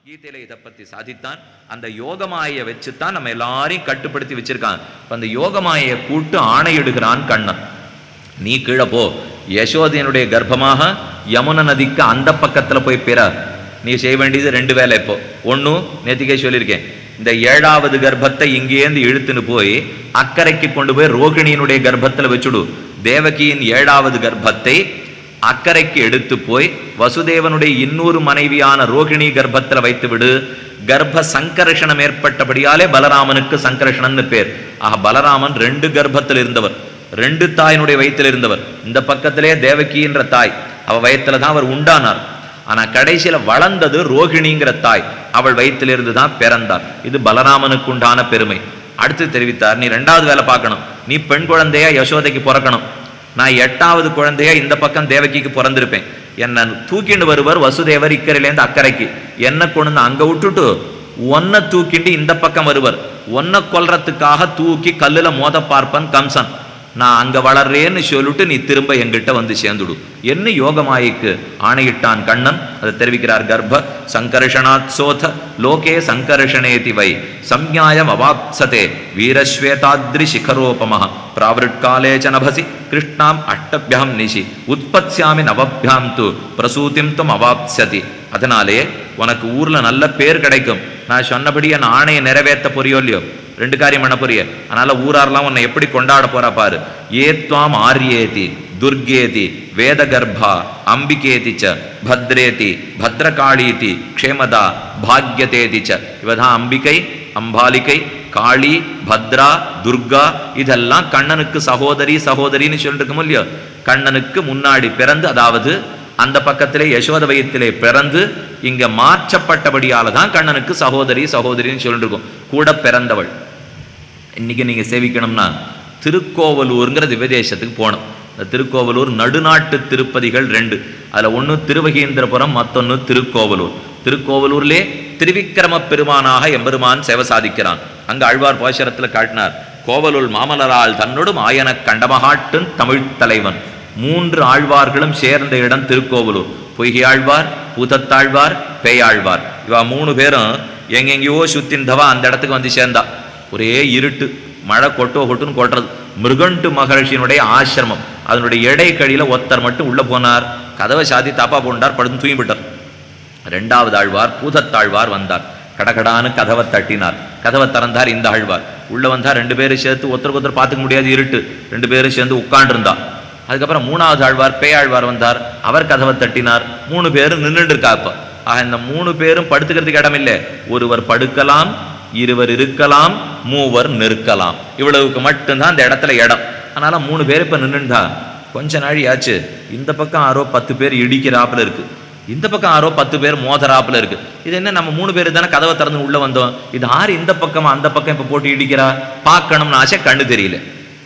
கீதையில இதை பத்தி சாதித்தான் அந்த யோகமாயை வச்சுத்தான் நம்ம எல்லாரையும் கட்டுப்படுத்தி வச்சிருக்கான் இப்ப அந்த யோகமாயை கூட்டு ஆணையிடுகிறான் கண்ணன் நீ கீழே போ யசோதையனுடைய கர்ப்பமாக யமுன நதிக்கு அந்த பக்கத்துல போய் பிற நீ செய்ய வேண்டியது ரெண்டு வேலை இப்போ ஒன்றும் நேத்திக்கே சொல்லியிருக்கேன் இந்த ஏழாவது கர்ப்பத்தை இங்கேருந்து இழுத்துன்னு போய் அக்கறைக்கு கொண்டு போய் ரோகிணியினுடைய கர்ப்பத்துல வச்சுடு தேவகியின் ஏழாவது கர்ப்பத்தை அக்கறைக்கு எடுத்து போய் வசுதேவனுடைய இன்னொரு மனைவியான ரோகிணி கர்ப்பத்துல வைத்து விடு கர்ப்ப சங்கர்ஷணம் ஏற்பட்டபடியாலே பலராமனுக்கு சங்கர்ஷணன்னு பேர் ஆக பலராமன் ரெண்டு கர்ப்பத்தில் இருந்தவர் ரெண்டு தாயினுடைய வயிற்றில் இருந்தவர் இந்த பக்கத்திலே தேவகின்ற தாய் அவ வயித்துல தான் அவர் உண்டானார் ஆனா கடைசியில வளர்ந்தது ரோகிணிங்கிற தாய் அவள் வயிற்றிலிருந்து தான் பிறந்தார் இது பலராமனுக்கு உண்டான பெருமை அடுத்து தெரிவித்தார் நீ ரெண்டாவது வேலை பார்க்கணும் நீ பெண் குழந்தையா யசோதைக்கு பிறக்கணும் நான் எட்டாவது குழந்தையா இந்த பக்கம் தேவகிக்கு பிறந்திருப்பேன் என்ன தூக்கிண்டு வருவர் வசுதேவர் இக்கரையிலேருந்து அக்கறைக்கு என்ன கொண்டு வந்து அங்க விட்டுட்டு ஒன்ன தூக்கிண்டு இந்த பக்கம் வருவர் ஒன்ன கொல்றதுக்காக தூக்கி கல்லுல மோத பார்ப்பன் கம்சன் நான் அங்க வளர்றேன்னு சொல்லிட்டு நீ திரும்ப எங்கிட்ட வந்து சேர்ந்துடு என்ன யோகமாயிக்கு ஆணையிட்டான் கண்ணன் அதை தெரிவிக்கிறார் கர்ப்ப சங்கர்ஷணாத் சோத லோகே சங்கர்ஷணேதி வை சம்ஞாயம் அவாப்சதே வீரஸ்வேதாத்ரி சிகரோபம பிராவிருட்காலே ச நபசி கிருஷ்ணாம் அஷ்டபியாம் நிஷி உற்பத்யாமி நவபியாம் து பிரசூதிம் தும் அவாப்சதி அதனாலே உனக்கு ஊர்ல நல்ல பேர் கிடைக்கும் நான் சொன்னபடி என் ஆணையை நிறைவேற்ற போறியோ இல்லையோ ரெண்டு காரியம் பண்ண போறிய அதனால ஊரார்லாம் உன்னை எப்படி கொண்டாட போறா பாரு ஏத்வாம் ஆரியேதி துர்கேதி வேதகர்பா அம்பிகேதி ச பத்ரேதி பத்ரகாளீதி க்ஷேமதா பாக்யதேதி ச இவதான் அம்பிகை அம்பாலிகை காளி பத்ரா துர்கா இதெல்லாம் கண்ணனுக்கு சகோதரி சகோதரின்னு சொல்லிருக்கோம் இல்லையோ கண்ணனுக்கு முன்னாடி பிறந்து அதாவது அந்த பக்கத்திலே யசோத வயத்திலே பிறந்து இங்க மாற்றப்பட்டபடியால தான் கண்ணனுக்கு சகோதரி சகோதரின்னு சொல்லிட்டு இருக்கோம் கூட பிறந்தவள் இன்னைக்கு நீங்க சேவிக்கணும்னா திருக்கோவலூருங்கிற திவ்யதேசத்துக்கு போகணும் இந்த திருக்கோவலூர் நடுநாட்டு திருப்பதிகள் ரெண்டு அதுல ஒண்ணு திருவகீந்திரபுரம் மத்தொன்னு திருக்கோவலூர் திருக்கோவலூர்லே திருவிக்கிரம பெருமானாக எம்பெருமான் சேவை சாதிக்கிறான் அங்க ஆழ்வார் பாசுரத்துல காட்டினார் கோவலூர் மாமலரால் தன்னோடும் ஆயனக் கண்டமகாட்டுன் தமிழ்த் தலைவன் மூன்று ஆழ்வார்களும் சேர்ந்த இடம் திருக்கோவலூர் பொய்கை ஆழ்வார் பூதத்தாழ்வார் பேயாழ்வார் இவா மூணு பேரும் எங்கெங்கேயோ சுத்திந்தவா அந்த இடத்துக்கு வந்து சேர்ந்தா ஒரே இருட்டு மழை கொட்டோ கொட்டுன்னு கொட்டுறது மிருகண்டு மகர்ஷியினுடைய ஆசிரமம் அதனுடைய எடை கடியில ஒருத்தர் மட்டும் உள்ள போனார் கதவை சாத்தி தாப்பா போண்டார் படுத்து தூங்கி விட்டார் ரெண்டாவது ஆழ்வார் பூதத்தாழ்வார் வந்தார் கடகடான்னு கதவை தட்டினார் கதவை திறந்தார் இந்த ஆழ்வார் உள்ள வந்தார் ரெண்டு பேரும் சேர்த்து ஒருத்தருக்கு ஒருத்தர் பார்த்துக்க முடியாது இருட்டு ரெண்டு பேரும் சேர்ந்து உட்காண்டிருந்தா அதுக்கப்புறம் மூணாவது ஆழ்வார் பேயாழ்வார் வந்தார் அவர் கதவை தட்டினார் மூணு பேரும் நின்றுட்டு இருக்கா இப்ப ஆக இந்த மூணு பேரும் படுத்துக்கிறதுக்கு இடம் இல்லை ஒருவர் படுக்கலாம் இருவர் இருக்கலாம் மூவர் நிற்கலாம் இவ்வளவுக்கு மட்டும்தான் அந்த இடத்துல இடம் அதனால மூணு பேர் இப்ப நின்றுண்டா கொஞ்ச நாழி ஆச்சு இந்த பக்கம் ஆரோ பத்து பேர் இடிக்கிறாப்புல இருக்கு இந்த பக்கம் ஆரோ பத்து பேர் மோதராப்புல இருக்கு இது என்ன நம்ம மூணு பேர் தானே கதவை திறந்து உள்ள வந்தோம் இது ஆறு இந்த பக்கமா அந்த பக்கம் இப்ப போட்டு இடிக்கிறா பார்க்கணும்னு ஆசை கண்ணு தெரியல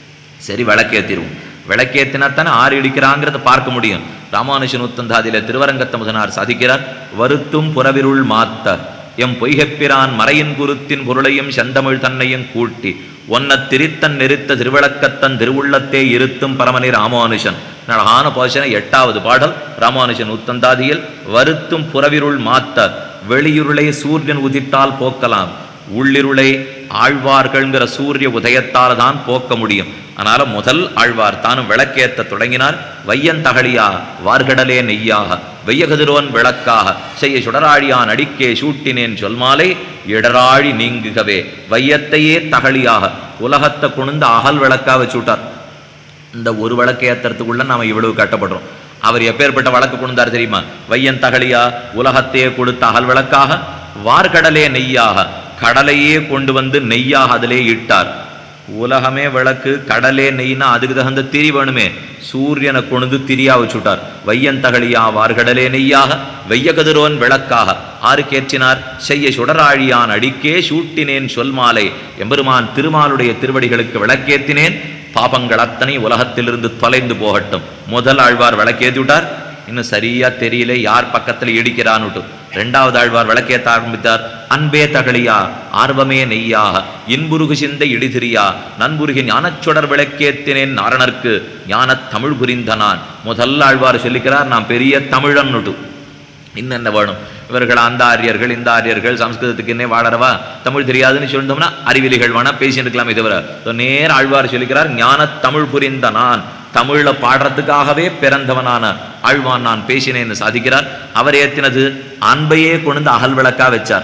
சரி விளக்கேத்திருவோம் விளக்கேத்தினா தானே ஆறு இடிக்கிறாங்கிறத பார்க்க முடியும் ராமானுஜன் உத்தந்தாதியில திருவரங்கத்த முதனார் சாதிக்கிறார் வருத்தும் புறவிருள் மாத்த எம் பொய்கப்பிரான் மறையின் குருத்தின் பொருளையும் செந்தமிழ் தன்னையும் கூட்டி ஒன்ன திரித்தன் நெருத்த திருவிளக்கத்தன் திருவுள்ளத்தே இருத்தும் பரமனி ராமானுஜன் அழகான பாசன எட்டாவது பாடல் ராமானுஜன் உத்தந்தாதியில் வருத்தும் புறவிருள் மாத்த வெளியுருளை சூரியன் உதித்தால் போக்கலாம் உள்ளிருளை ஆழ்வார்கள்ங்கிற சூரிய உதயத்தால் தான் போக்க முடியும் அதனால முதல் ஆழ்வார் தானும் விளக்கேத்த தொடங்கினார் வையந்தகழியா வார்கடலே நெய்யாக வெய்யகதிரோன் விளக்காக செய்ய சுடராழியான் அடிக்கே சூட்டினேன் சொல்மாலை இடராழி நீங்குகவே வையத்தையே தகழியாக உலகத்தை கொண்டு அகல் விளக்கா வச்சுட்டார் இந்த ஒரு விளக்கு ஏத்துறதுக்குள்ள நாம இவ்வளவு கட்டப்படுறோம் அவர் எப்பேற்பட்ட வழக்கு கொண்டார் தெரியுமா வையன் தகழியா உலகத்தையே கொடுத்த அகல் விளக்காக வார்கடலே நெய்யாக கடலையே கொண்டு வந்து நெய்யாக அதிலே இட்டார் உலகமே விளக்கு கடலே நெய்னா அதுக்கு தகுந்த திரி வேணுமே சூரியனை கொண்டு திரியா வச்சுட்டார் வையன் தகழியா வார்கடலே நெய்யாக வெய்ய கதிரோன் விளக்காக ஆறுக்கேற்றினார் செய்ய சுடராழியான் அடிக்கே சூட்டினேன் சொல்மாலை எம்பெருமான் திருமாலுடைய திருவடிகளுக்கு விளக்கேத்தினேன் பாபங்கள் அத்தனை உலகத்திலிருந்து தொலைந்து போகட்டும் முதல் ஆழ்வார் விளக்கேத்தி விட்டார் இன்னும் சரியா தெரியல யார் பக்கத்துல இடிக்கிறான்னுட்டு ரெண்டாவது ஆழ்வார் விளக்கேத்த ஆரம்பித்தார் அன்பே தகழியா ஆர்வமே நெய்யாக இன்புருகு சிந்த இடிதிரியா நண்புருகி ஞானச்சுடர் விளக்கேத்தினேன் நாரணர்க்கு ஞானத் தமிழ் புரிந்த நான் முதல் ஆழ்வார் சொல்லிக்கிறார் நான் பெரிய தமிழன்னுட்டு இன்னும் என்ன வேணும் இவர்கள் அந்த ஆரியர்கள் இந்த ஆரியர்கள் சம்ஸ்கிருதத்துக்கு என்ன வாழறவா தமிழ் தெரியாதுன்னு சொல்லிட்டோம்னா அறிவிலிகள் வேணா பேசிட்டு இருக்கலாமே தவிர இதோ நேர் ஆழ்வார் சொல்லிக்கிறார் ஞான தமிழ் புரிந்த நான் தமிழ்ல பாடுறதுக்காகவே பிறந்தவனான ஆழ்வான் நான் பேசினேன்னு சாதிக்கிறார் அவர் ஏத்தினது அன்பையே கொண்டு அகல் விளக்கா வச்சார்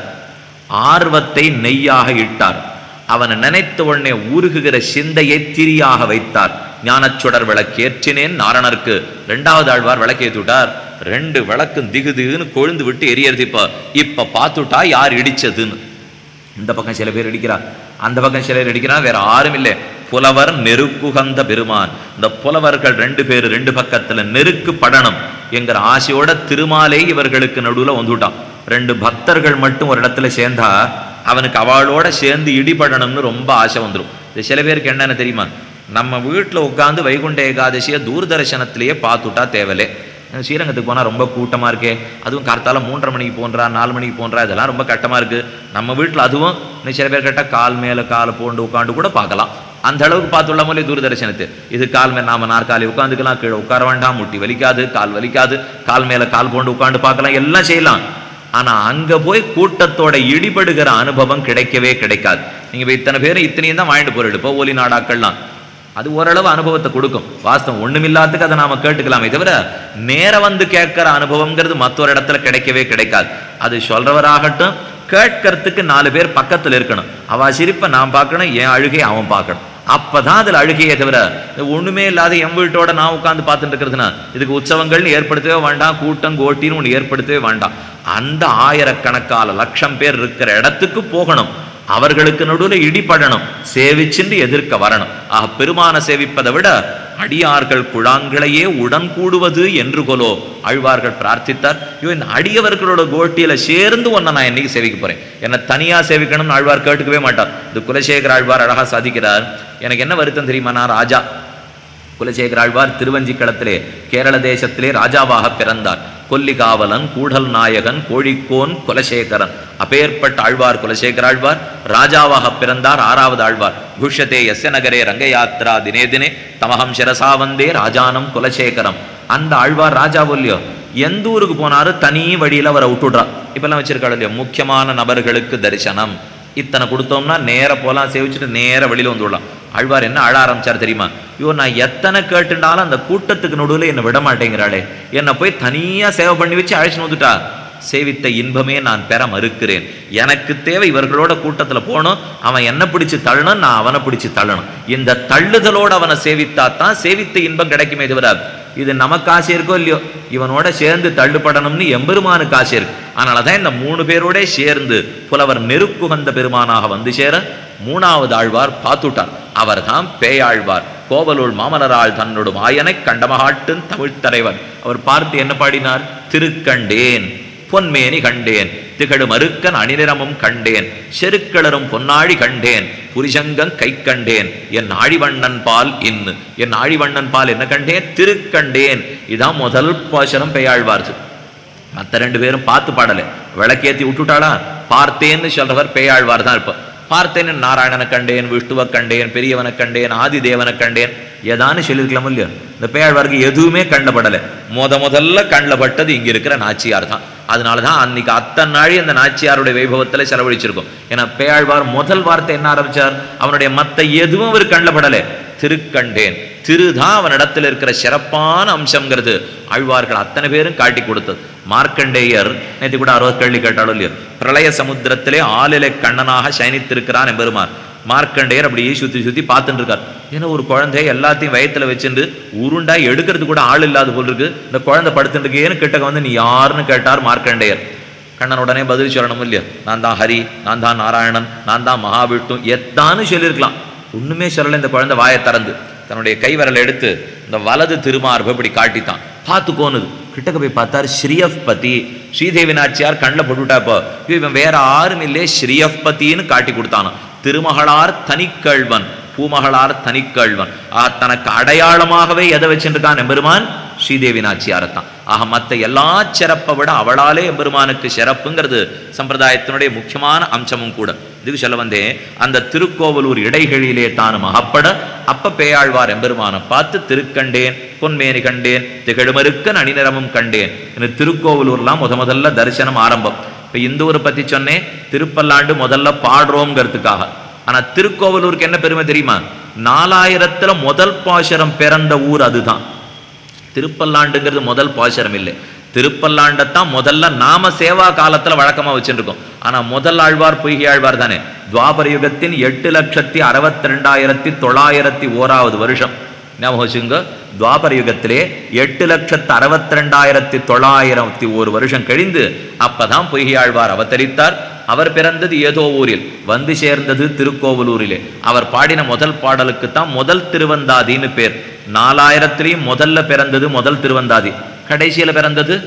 ஆர்வத்தை நெய்யாக இட்டார் அவனை நினைத்த உடனே ஊருகுகிற சிந்தையை திரியாக வைத்தார் ஞானச்சுடர் விளக்கு ஏற்றினேன் நாரணருக்கு ரெண்டாவது ஆழ்வார் விளக்கேத்தி விட்டார் ரெண்டு விளக்கும் திகு திகுன்னு கொழுந்து விட்டு எரியறது இப்ப இப்ப பார்த்துட்டா யார் இடிச்சதுன்னு இந்த பக்கம் சில பேர் இடிக்கிறா அந்த பக்கம் சிலர் இடிக்கிறா வேற யாரும் இல்லை புலவர் நெருக்குகந்த பெருமான் இந்த புலவர்கள் ரெண்டு பேர் ரெண்டு பக்கத்துல நெருக்கு படணும் என்கிற ஆசையோட திருமாலே இவர்களுக்கு நடுவுல வந்துட்டான் ரெண்டு பக்தர்கள் மட்டும் ஒரு இடத்துல சேர்ந்தா அவனுக்கு அவளோட சேர்ந்து இடிபடணும்னு ரொம்ப ஆசை வந்துடும் இது சில பேருக்கு என்னன்னு தெரியுமா நம்ம வீட்டில் உட்காந்து வைகுண்ட ஏகாதசியை தூர்தர்ஷனத்திலேயே பார்த்துட்டா தேவலே ஸ்ரீரங்கத்துக்கு போனால் ரொம்ப கூட்டமாக இருக்கே அதுவும் கார்த்தால மூன்றரை மணிக்கு போன்றா நாலு மணிக்கு போன்றா இதெல்லாம் ரொம்ப கட்டமாக இருக்குது நம்ம வீட்டில் அதுவும் இன்னும் சில பேர் கேட்டால் கால் மேலே காலை போண்டு உட்காந்து கூட பார்க்கலாம் அந்த அளவுக்கு பார்த்துள்ள போலே தூர்தர்ஷனத்து இது கால் மேலே நாம நாற்காலி உட்காந்துக்கலாம் கீழே உட்கார வேண்டாம் முட்டி வலிக்காது கால் வலிக்காது கால் மேலே கால் போண்டு உட்காந்து பார்க்கலாம் எல்லாம் செய்யலாம் ஆனா அங்க போய் கூட்டத்தோட இடிபடுகிற அனுபவம் கிடைக்கவே கிடைக்காது நீங்க இப்ப இத்தனை பேரும் இத்தனையும் தான் வாங்கிட்டு போறது இப்போ ஒலி நாடாக்கள்லாம் அது ஓரளவு அனுபவத்தை கொடுக்கும் வாஸ்தவம் ஒண்ணுமில்லாததுக்கு அதை நாம கேட்டுக்கலாமே தவிர நேர வந்து கேட்கிற அனுபவம்ங்கிறது மற்றொரு இடத்துல கிடைக்கவே கிடைக்காது அது சொல்றவராகட்டும் கேட்கறதுக்கு நாலு பேர் பக்கத்துல இருக்கணும் அவ சிரிப்பை நான் பார்க்கணும் என் அழுகை அவன் பார்க்கணும் அப்பதான் அதுல அழுகையே தவிர இது ஒண்ணுமே இல்லாத என் வீட்டோட நான் உட்காந்து பார்த்துட்டு இருக்கிறதுனா இதுக்கு உற்சவங்கள்னு ஏற்படுத்தவே வேண்டாம் கூட்டம் கோட்டின்னு ஒன்று ஏற்படுத்தவே வேண்டாம் அந்த ஆயிரக்கணக்கான லட்சம் பேர் இருக்கிற இடத்துக்கு போகணும் அவர்களுக்கு நடுவில் இடிபடணும் சேவிச்சுண்டு எதிர்க்க வரணும் ஆக பெருமான சேவிப்பதை விட அடியார்கள் குழாங்களையே உடன் கூடுவது என்று கொலோ ஆழ்வார்கள் பிரார்த்தித்தார் ஐயோ இந்த அடியவர்களோட கோட்டியில சேர்ந்து ஒன்றை நான் என்னைக்கு சேவிக்க போறேன் என்னை தனியா சேவிக்கணும்னு ஆழ்வார் கேட்டுக்கவே மாட்டார் இது குலசேகர ஆழ்வார் அழகா சாதிக்கிறார் எனக்கு என்ன வருத்தம் தெரியுமா நான் ராஜா குலசேகர ஆழ்வார் திருவஞ்சிக்களத்திலே கேரள தேசத்திலே ராஜாவாக பிறந்தார் கொல்லிகாவலன் கூடல் நாயகன் கோழிக்கோன் குலசேகரன் அப்பேற்பட்ட ஆழ்வார் குலசேகர ஆழ்வார் ராஜாவாக பிறந்தார் ஆறாவது ஆழ்வார் குஷத்தே எஸ்ய நகரே ரங்கயாத்ரா தினே தினே தமகம் சிரசா வந்தே ராஜானம் குலசேகரம் அந்த ஆழ்வார் ராஜா இல்லையோ எந்த ஊருக்கு போனாலும் தனி வழியில அவரை விட்டுடுறா இப்பெல்லாம் வச்சிருக்காள் இல்லையோ முக்கியமான நபர்களுக்கு தரிசனம் இத்தனை கொடுத்தோம்னா நேர போலாம் சேவிச்சுட்டு நேர வெளியில வந்துடலாம் ஆழ்வார் என்ன அழ ஆரம்பிச்சார் தெரியுமா ஐயோ நான் எத்தனை கேட்டுனாலும் அந்த கூட்டத்துக்கு நடுவில் என்னை விட மாட்டேங்கிறாளே என்னை போய் தனியா சேவை பண்ணி வச்சு அழைச்சின்னு வந்துட்டா சேவித்த இன்பமே நான் பெற மறுக்கிறேன் எனக்கு தேவை இவர்களோட கூட்டத்துல போகணும் அவன் என்ன பிடிச்சு தள்ளணும் நான் அவனை பிடிச்சு தள்ளணும் இந்த தள்ளுதலோட அவனை சேவித்தா தான் சேவித்த இன்பம் கிடைக்குமே தவிர இது நமக்கு ஆசை இருக்கோ இல்லையோ இவனோட சேர்ந்து தள்ளுபடணும்னு எம்பெருமானுக்கு ஆசை இருக்கு அதனால தான் இந்த மூணு பேரோட சேர்ந்து புலவர் நெருக்குகந்த பெருமானாக வந்து சேர மூணாவது ஆழ்வார் பார்த்துட்டார் அவர்தான் பேயாழ்வார் கோவலூர் மாமலரால் தன்னோடு மாயனை கண்டமகாட்டும் தமிழ்த் தலைவன் அவர் பார்த்து என்ன பாடினார் திருக்கண்டேன் பொன்மேனி கண்டேன் திகழு மறுக்கன் அணிநிறமும் கண்டேன் செருக்களரும் பொன்னாழி கண்டேன் புரிசங்கம் கை கண்டேன் என் ஆழிவண்ணன் பால் இன்னு என் ஆழிவண்ணன் பால் என்ன கண்டேன் திருக்கண்டேன் இதான் முதல் பாசனம் பெய்யாழ்வார்து மற்ற ரெண்டு பேரும் பார்த்து பாடலை விளக்கேத்தி விட்டுட்டாளா பார்த்தேன்னு சொல்றவர் பேயாழ்வார் தான் இருப்பார் பார்த்தேன்னு நாராயணனை கண்டேன் விஷ்ணுவை கண்டேன் பெரியவனை கண்டேன் ஆதி தேவனை கண்டேன் ஏதான்னு சொல்லியிருக்கலாம் இல்லையோ இந்த பேயாழ்வாருக்கு எதுவுமே கண்டப்படலை முத முதல்ல கண்ணில் பட்டது இங்க இருக்கிற நாச்சியார் தான் அதனால தான் அன்னைக்கு அத்தனை நாழி அந்த நாச்சியாருடைய வைபவத்தில் செலவழிச்சிருக்கும் ஏன்னா பேயாழ்வார் முதல் வார்த்தை என்ன ஆரம்பிச்சார் அவனுடைய மத்த எதுவும் அவர் கண்ணில் படலை திருக்கண்டேன் திருதான் அவனிடத்தில் இருக்கிற சிறப்பான அம்சங்கிறது ஆழ்வார்கள் அத்தனை பேரும் காட்டி கொடுத்தது மார்க்கண்டேயர் நேற்று கூட அறுபது கேள்வி கேட்டாலும் இல்லையோ பிரளய சமுத்திரத்திலே ஆளிலை கண்ணனாக சயனித்திருக்கிறான் எம்பெருமான் மார்க்கண்டேயர் அப்படியே சுத்தி சுத்தி பார்த்துட்டு இருக்கார் ஏன்னா ஒரு குழந்தை எல்லாத்தையும் வயத்துல வச்சுட்டு உருண்டா எடுக்கிறது கூட ஆள் இல்லாத போல் இருக்கு இந்த குழந்தை படுத்துட்டு இருக்கேன்னு கிட்டக்க வந்து நீ யாருன்னு கேட்டார் மார்க்கண்டேயர் கண்ணன் உடனே பதில் சொல்லணும் இல்லையா நான் தான் ஹரி நான் தான் நாராயணன் நான் தான் மகாவிஷ்ணு எத்தான்னு சொல்லியிருக்கலாம் ஒண்ணுமே சொல்லலை இந்த குழந்தை வாயை திறந்து தன்னுடைய கைவரலை எடுத்து இந்த வலது திருமார்பை இப்படி காட்டித்தான் பார்த்துக்கோனுது கிட்டக்க போய் பார்த்தார் ஸ்ரீயப்பதி ஸ்ரீதேவி நாச்சியார் கண்ணில் போட்டுவிட்டா இப்போ ஐயோ, இவன் வேற யாரும் இல்லையே ஸ்ரீயப்பதின்னு காட்டி கொடுத்தானோ திருமகளார் தனிக்கள்வன் பூமகளார் தனிக்கள்வன் ஆக தனக்கு அடையாளமாகவே எதை வச்சுருக்கான் எம்பெருமான் ஸ்ரீதேவி நாச்சியாரத்தான் ஆக மற்ற எல்லா சிறப்பை விட அவளாலே எம்பெருமானுக்கு சிறப்புங்கிறது சம்பிரதாயத்தினுடைய முக்கியமான அம்சமும் கூட இதுக்கு சொல்ல வந்தேன் அந்த திருக்கோவலூர் இடைகளிலே தான் மகப்பட அப்ப பேயாழ்வார் எம்பெருமானை பார்த்து திருக்கண்டேன் பொன்மேனி கண்டேன் திகழுமருக்கன் அணிநிறமும் கண்டேன் இந்த திருக்கோவிலூர்லாம் முத முதல்ல தரிசனம் ஆரம்பம் இப்ப இந்த ஊரை பத்தி சொன்னேன் திருப்பல்லாண்டு முதல்ல பாடுறோங்கிறதுக்காக ஆனா திருக்கோவிலூருக்கு என்ன பெருமை தெரியுமா நாலாயிரத்துல முதல் பாசுரம் பிறந்த ஊர் அதுதான் திருப்பல்லாண்டுங்கிறது முதல் பாசுரம் இல்லை திருப்பல்லாண்டத்தான் முதல்ல நாம சேவா காலத்துல வழக்கமா வச்சுருக்கோம் ஆனா முதல் ஆழ்வார் பொய்கை ஆழ்வார் தானே துவாபர யுகத்தின் எட்டு லட்சத்தி அறுபத்தி ரெண்டாயிரத்தி தொள்ளாயிரத்தி ஓராவது வருஷம் ஞாபகம் வச்சுங்க துவாபர யுகத்திலே எட்டு லட்சத்து அறுபத்தி ரெண்டாயிரத்தி தொள்ளாயிரத்தி ஒரு வருஷம் கழிந்து அப்பதான் பொய்கை ஆழ்வார் அவதரித்தார் அவர் பிறந்தது ஏதோ ஊரில் வந்து சேர்ந்தது திருக்கோவலூரிலே அவர் பாடின முதல் பாடலுக்கு தான் முதல் திருவந்தாதின்னு பேர் நாலாயிரத்திலையும் முதல்ல பிறந்தது முதல் திருவந்தாதி கடைசியில பிறந்தது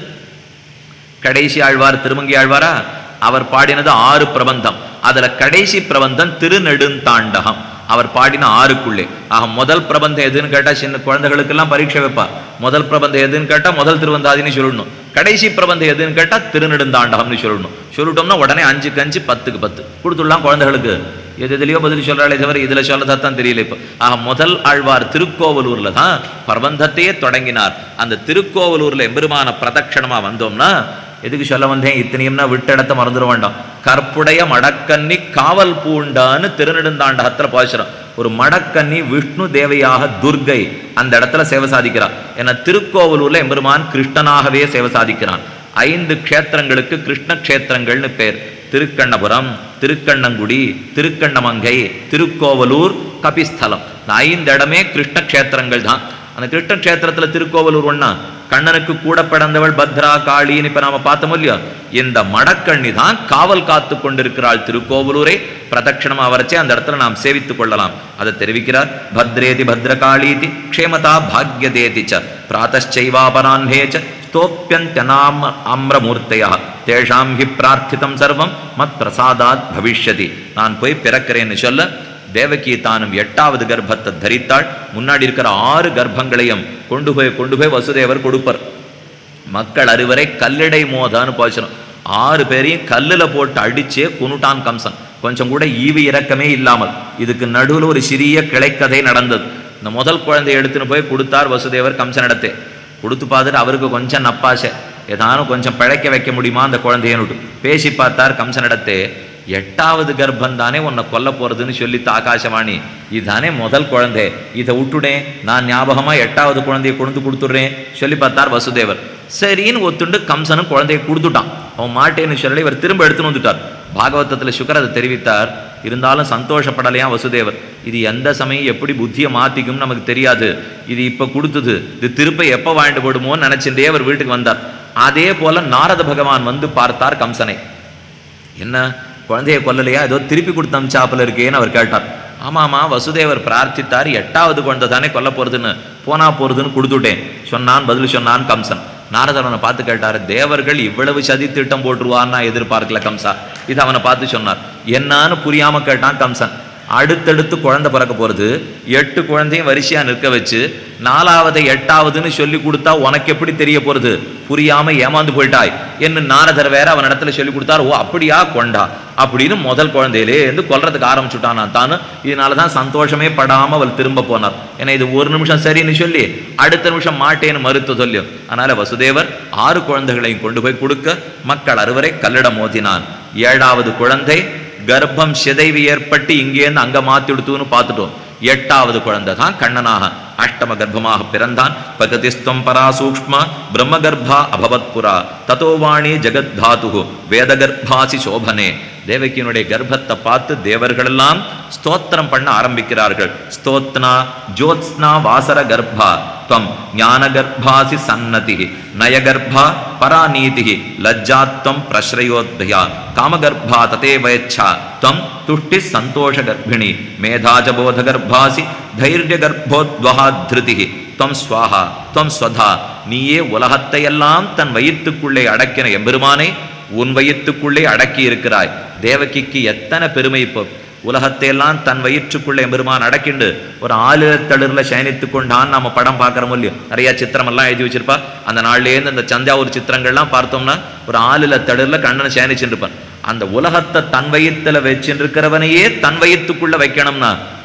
கடைசி ஆழ்வார் திருமங்கி ஆழ்வாரா அவர் பாடினது ஆறு பிரபந்தம் அதுல கடைசி பிரபந்தம் திருநெடுந்தாண்டகம் அவர் பாடின ஆறுக்குள்ளே ஆக முதல் பிரபந்தம் எதுன்னு கேட்டா சின்ன குழந்தைகளுக்கெல்லாம் பரீட்சை வைப்பா முதல் பிரபந்தம் எதுன்னு கேட்டா முதல் திருவந்தாதின்னு சொல்லணும் கடைசி பிரபந்தம் எதுன்னு கேட்டா திருநெடுந்தாண்டகம்னு சொல்லணும் சொல்லிட்டோம்னா உடனே அஞ்சுக்கு அஞ்சு பத்துக்கு பத்து கொடுத்துடலாம் குழந்தைகளுக்கு எது எதுலையோ பதில் சொல்றாளே தவிர இதுல சொல்லதான் தெரியல இப்போ ஆக முதல் ஆழ்வார் திருக்கோவலூர்ல தான் பிரபந்தத்தையே தொடங்கினார் அந்த திருக்கோவலூர்ல எம்பெருமான பிரதட்சணமா வந்தோம்னா எதுக்கு சொல்ல வந்தேன் இத்தனையும்னா விட்ட இடத்த மறந்துட வேண்டாம் கற்புடைய மடக்கன்னி காவல் பூண்டான்னு திருநெடுந்தாண்டகத்துல பாசுறோம் ஒரு மடக்கன்னி விஷ்ணு தேவையாக துர்கை அந்த இடத்துல சேவை சாதிக்கிறார் ஏன்னா திருக்கோவலூர்ல எம்பெருமான் கிருஷ்ணனாகவே சேவை சாதிக்கிறான் ஐந்து க்ஷேத்திரங்களுக்கு கிருஷ்ண க்ஷேத்திரங்கள்னு பேர் திருக்கண்ணபுரம் திருக்கண்ணங்குடி திருக்கண்ணமங்கை திருக்கோவலூர் கபிஸ்தலம் இந்த ஐந்து இடமே கிருஷ்ண க்ஷேத்திரங்கள் தான் அந்த கிருஷ்ண க்ஷேத்திரத்துல திருக்கோவலூர் ஒண்ணா கண்ணனுக்கு கூட பிறந்தவள் பத்ரா காளின்னு இப்ப நாம பார்த்தோம் இல்லையோ இந்த மடக்கண்ணி தான் காவல் காத்து கொண்டிருக்கிறாள் திருக்கோவலூரை பிரதட்சணமா வரச்சே அந்த இடத்துல நாம் சேவித்துக் கொள்ளலாம் அதை தெரிவிக்கிறார் பத்ரேதி பத்ரகாளீதி க்ஷேமதா பாக்யதேதி ச பிராத்தச்சைவாபரான்ஹே ச ஸ்தோப்பியந்தனாம் ஆம்ரமூர்த்தையா தேஷாம் ஹி பிரார்த்திதம் சர்வம் மத் பிரசாதாத் பவிஷ்யதி நான் போய் பிறக்கிறேன்னு சொல்ல தேவகி தானும் எட்டாவது கர்ப்பத்தை தரித்தாள் முன்னாடி இருக்கிற ஆறு கர்ப்பங்களையும் கொண்டு போய் கொண்டு போய் வசுதேவர் கொடுப்பர் மக்கள் அறுவரை கல்லிடை மோதான்னு போச்சணும் ஆறு பேரையும் கல்லுல போட்டு அடிச்சே குனுட்டான் கம்சன் கொஞ்சம் கூட ஈவு இறக்கமே இல்லாமல் இதுக்கு நடுவில் ஒரு சிறிய கிளைக்கதை நடந்தது இந்த முதல் குழந்தை எடுத்துன்னு போய் கொடுத்தார் வசுதேவர் கம்சனிடத்தே கொடுத்து பார்த்துட்டு அவருக்கு கொஞ்சம் நப்பாசை ஏதானும் கொஞ்சம் பிழைக்க வைக்க முடியுமா அந்த குழந்தையனுட்டு பேசி பார்த்தார் கம்சனிடத்தே எட்டாவது கர்ப்பம் தானே உன்னை கொல்ல போறதுன்னு சொல்லித்து ஆகாசவாணி இதுதானே முதல் குழந்தை இதை விட்டுடேன் நான் ஞாபகமா எட்டாவது குழந்தையை கொண்டு கொடுத்துடுறேன் சொல்லி பார்த்தார் வசுதேவர் சரின்னு ஒத்துண்டு கம்சனும் குழந்தையை கொடுத்துட்டான் அவன் மாட்டேன்னு சொல்லி இவர் திரும்ப எடுத்துன்னு வந்துட்டார் பாகவதத்தில் சுக்கர் அதை தெரிவித்தார் இருந்தாலும் சந்தோஷப்படலையா வசுதேவர் இது எந்த சமயம் எப்படி புத்தியை மாத்திக்கும் நமக்கு தெரியாது இது இப்ப கொடுத்தது இது திருப்ப எப்ப வாங்கிட்டு போடுமோன்னு நினைச்சுட்டே அவர் வீட்டுக்கு வந்தார் அதே போல நாரத பகவான் வந்து பார்த்தார் கம்சனை என்ன குழந்தையை கொல்லலையா ஏதோ திருப்பி கொடுத்த அமிச்சாப்பில் இருக்கேன்னு அவர் கேட்டார் ஆமாமா வசுதேவர் பிரார்த்தித்தார் எட்டாவது குழந்தை தானே கொல்ல போறதுன்னு போனா போறதுன்னு கொடுத்துட்டேன் சொன்னான் பதில் சொன்னான் கம்சன் நாரதவனை பார்த்து கேட்டார் தேவர்கள் இவ்வளவு சதி திட்டம் போட்டுருவான்னு எதிர்பார்க்கல கம்சா இது அவனை பார்த்து சொன்னார் என்னான்னு புரியாம கேட்டான் கம்சன் அடுத்தடுத்து குழந்தை பிறக்க போறது எட்டு குழந்தையும் வரிசையா நிற்க வச்சு நாலாவது எட்டாவதுன்னு சொல்லி கொடுத்தா உனக்கு எப்படி தெரிய போறது புரியாம ஏமாந்து போயிட்டாய் என்ன நாரதர் வேற அவன் இடத்துல சொல்லி கொடுத்தார் ஓ அப்படியா கொண்டா அப்படின்னு முதல் குழந்தையிலே இருந்து கொல்றதுக்கு ஆரம்பிச்சுட்டான் நான் தானு இதனால தான் சந்தோஷமே படாம அவள் திரும்ப போனார் ஏன்னா இது ஒரு நிமிஷம் சரின்னு சொல்லி அடுத்த நிமிஷம் மாட்டேன்னு மறுத்து சொல்லி அதனால வசுதேவர் ஆறு குழந்தைகளையும் கொண்டு போய் கொடுக்க மக்கள் அறுவரை கல்லிட மோதினான் ஏழாவது குழந்தை கர்ப்பம் சிதைவு ஏற்பட்டு இங்கேருந்து அங்க மாத்தி விடுத்துன்னு பார்த்துட்டோம் எட்டாவது குழந்தை தான் கண்ணனாக அஷ்டம கர்ப்பமாக பிறந்தான் பகதிஸ்தம் பராசூக்ஷ்ம பிரம்ம கர்ப்பா அபவத் புரா ததோவாணி ஜெகத்தாது வேத கர்ப்பாசி சோபனே தேவகியினுடைய கர்ப்பத்தை பார்த்து தேவர்களெல்லாம் ஸ்தோத்திரம் பண்ண ஆரம்பிக்கிறார்கள் ஸ்தோத்னா ஜோத்ஸ்னா வாசர கர்ப்பா துவம் ஞான கர்ப்பாசி சன்னதி நயகர்ப்பா பராநீதி லஜ்ஜாத்வம் பிரஸ்ரயோத்பயா காமகர்ப்பா ததே வயச்சா துவம் துஷ்டி சந்தோஷ கர்ப்பிணி மேதாஜபோத கர்ப்பாசி தைரிய கர்ப்போத்வஹா திருதி துவம் ஸ்வாஹா துவம் ஸ்வதா நீயே உலகத்தையெல்லாம் தன் வயிற்றுக்குள்ளே அடக்கின எம்பெருமானை உன் வயிற்றுக்குள்ளே அடக்கி இருக்கிறாய் தேவகிக்கு எத்தனை பெருமை இப்போ உலகத்தையெல்லாம் தன் வயிற்றுக்குள்ளே எம்பெருமான் அடக்கிண்டு ஒரு ஆளுத்தளிரில் சயனித்து கொண்டான் நம்ம படம் பார்க்குறோம் இல்லையோ நிறைய சித்திரமெல்லாம் எழுதி வச்சிருப்பா அந்த நாள்லேருந்து அந்த தஞ்சாவூர் சித்திரங்கள்லாம் பார்த்தோம்னா ஒரு ஆளுல தளிரில் கண்ணனை சயனிச்சுட்டு இருப்பான் அந்த உலகத்தை தன் வயித்துல வச்சுருக்கிறவனையே தன் வயிற்றுக்குள்ள வைக்கணும்னா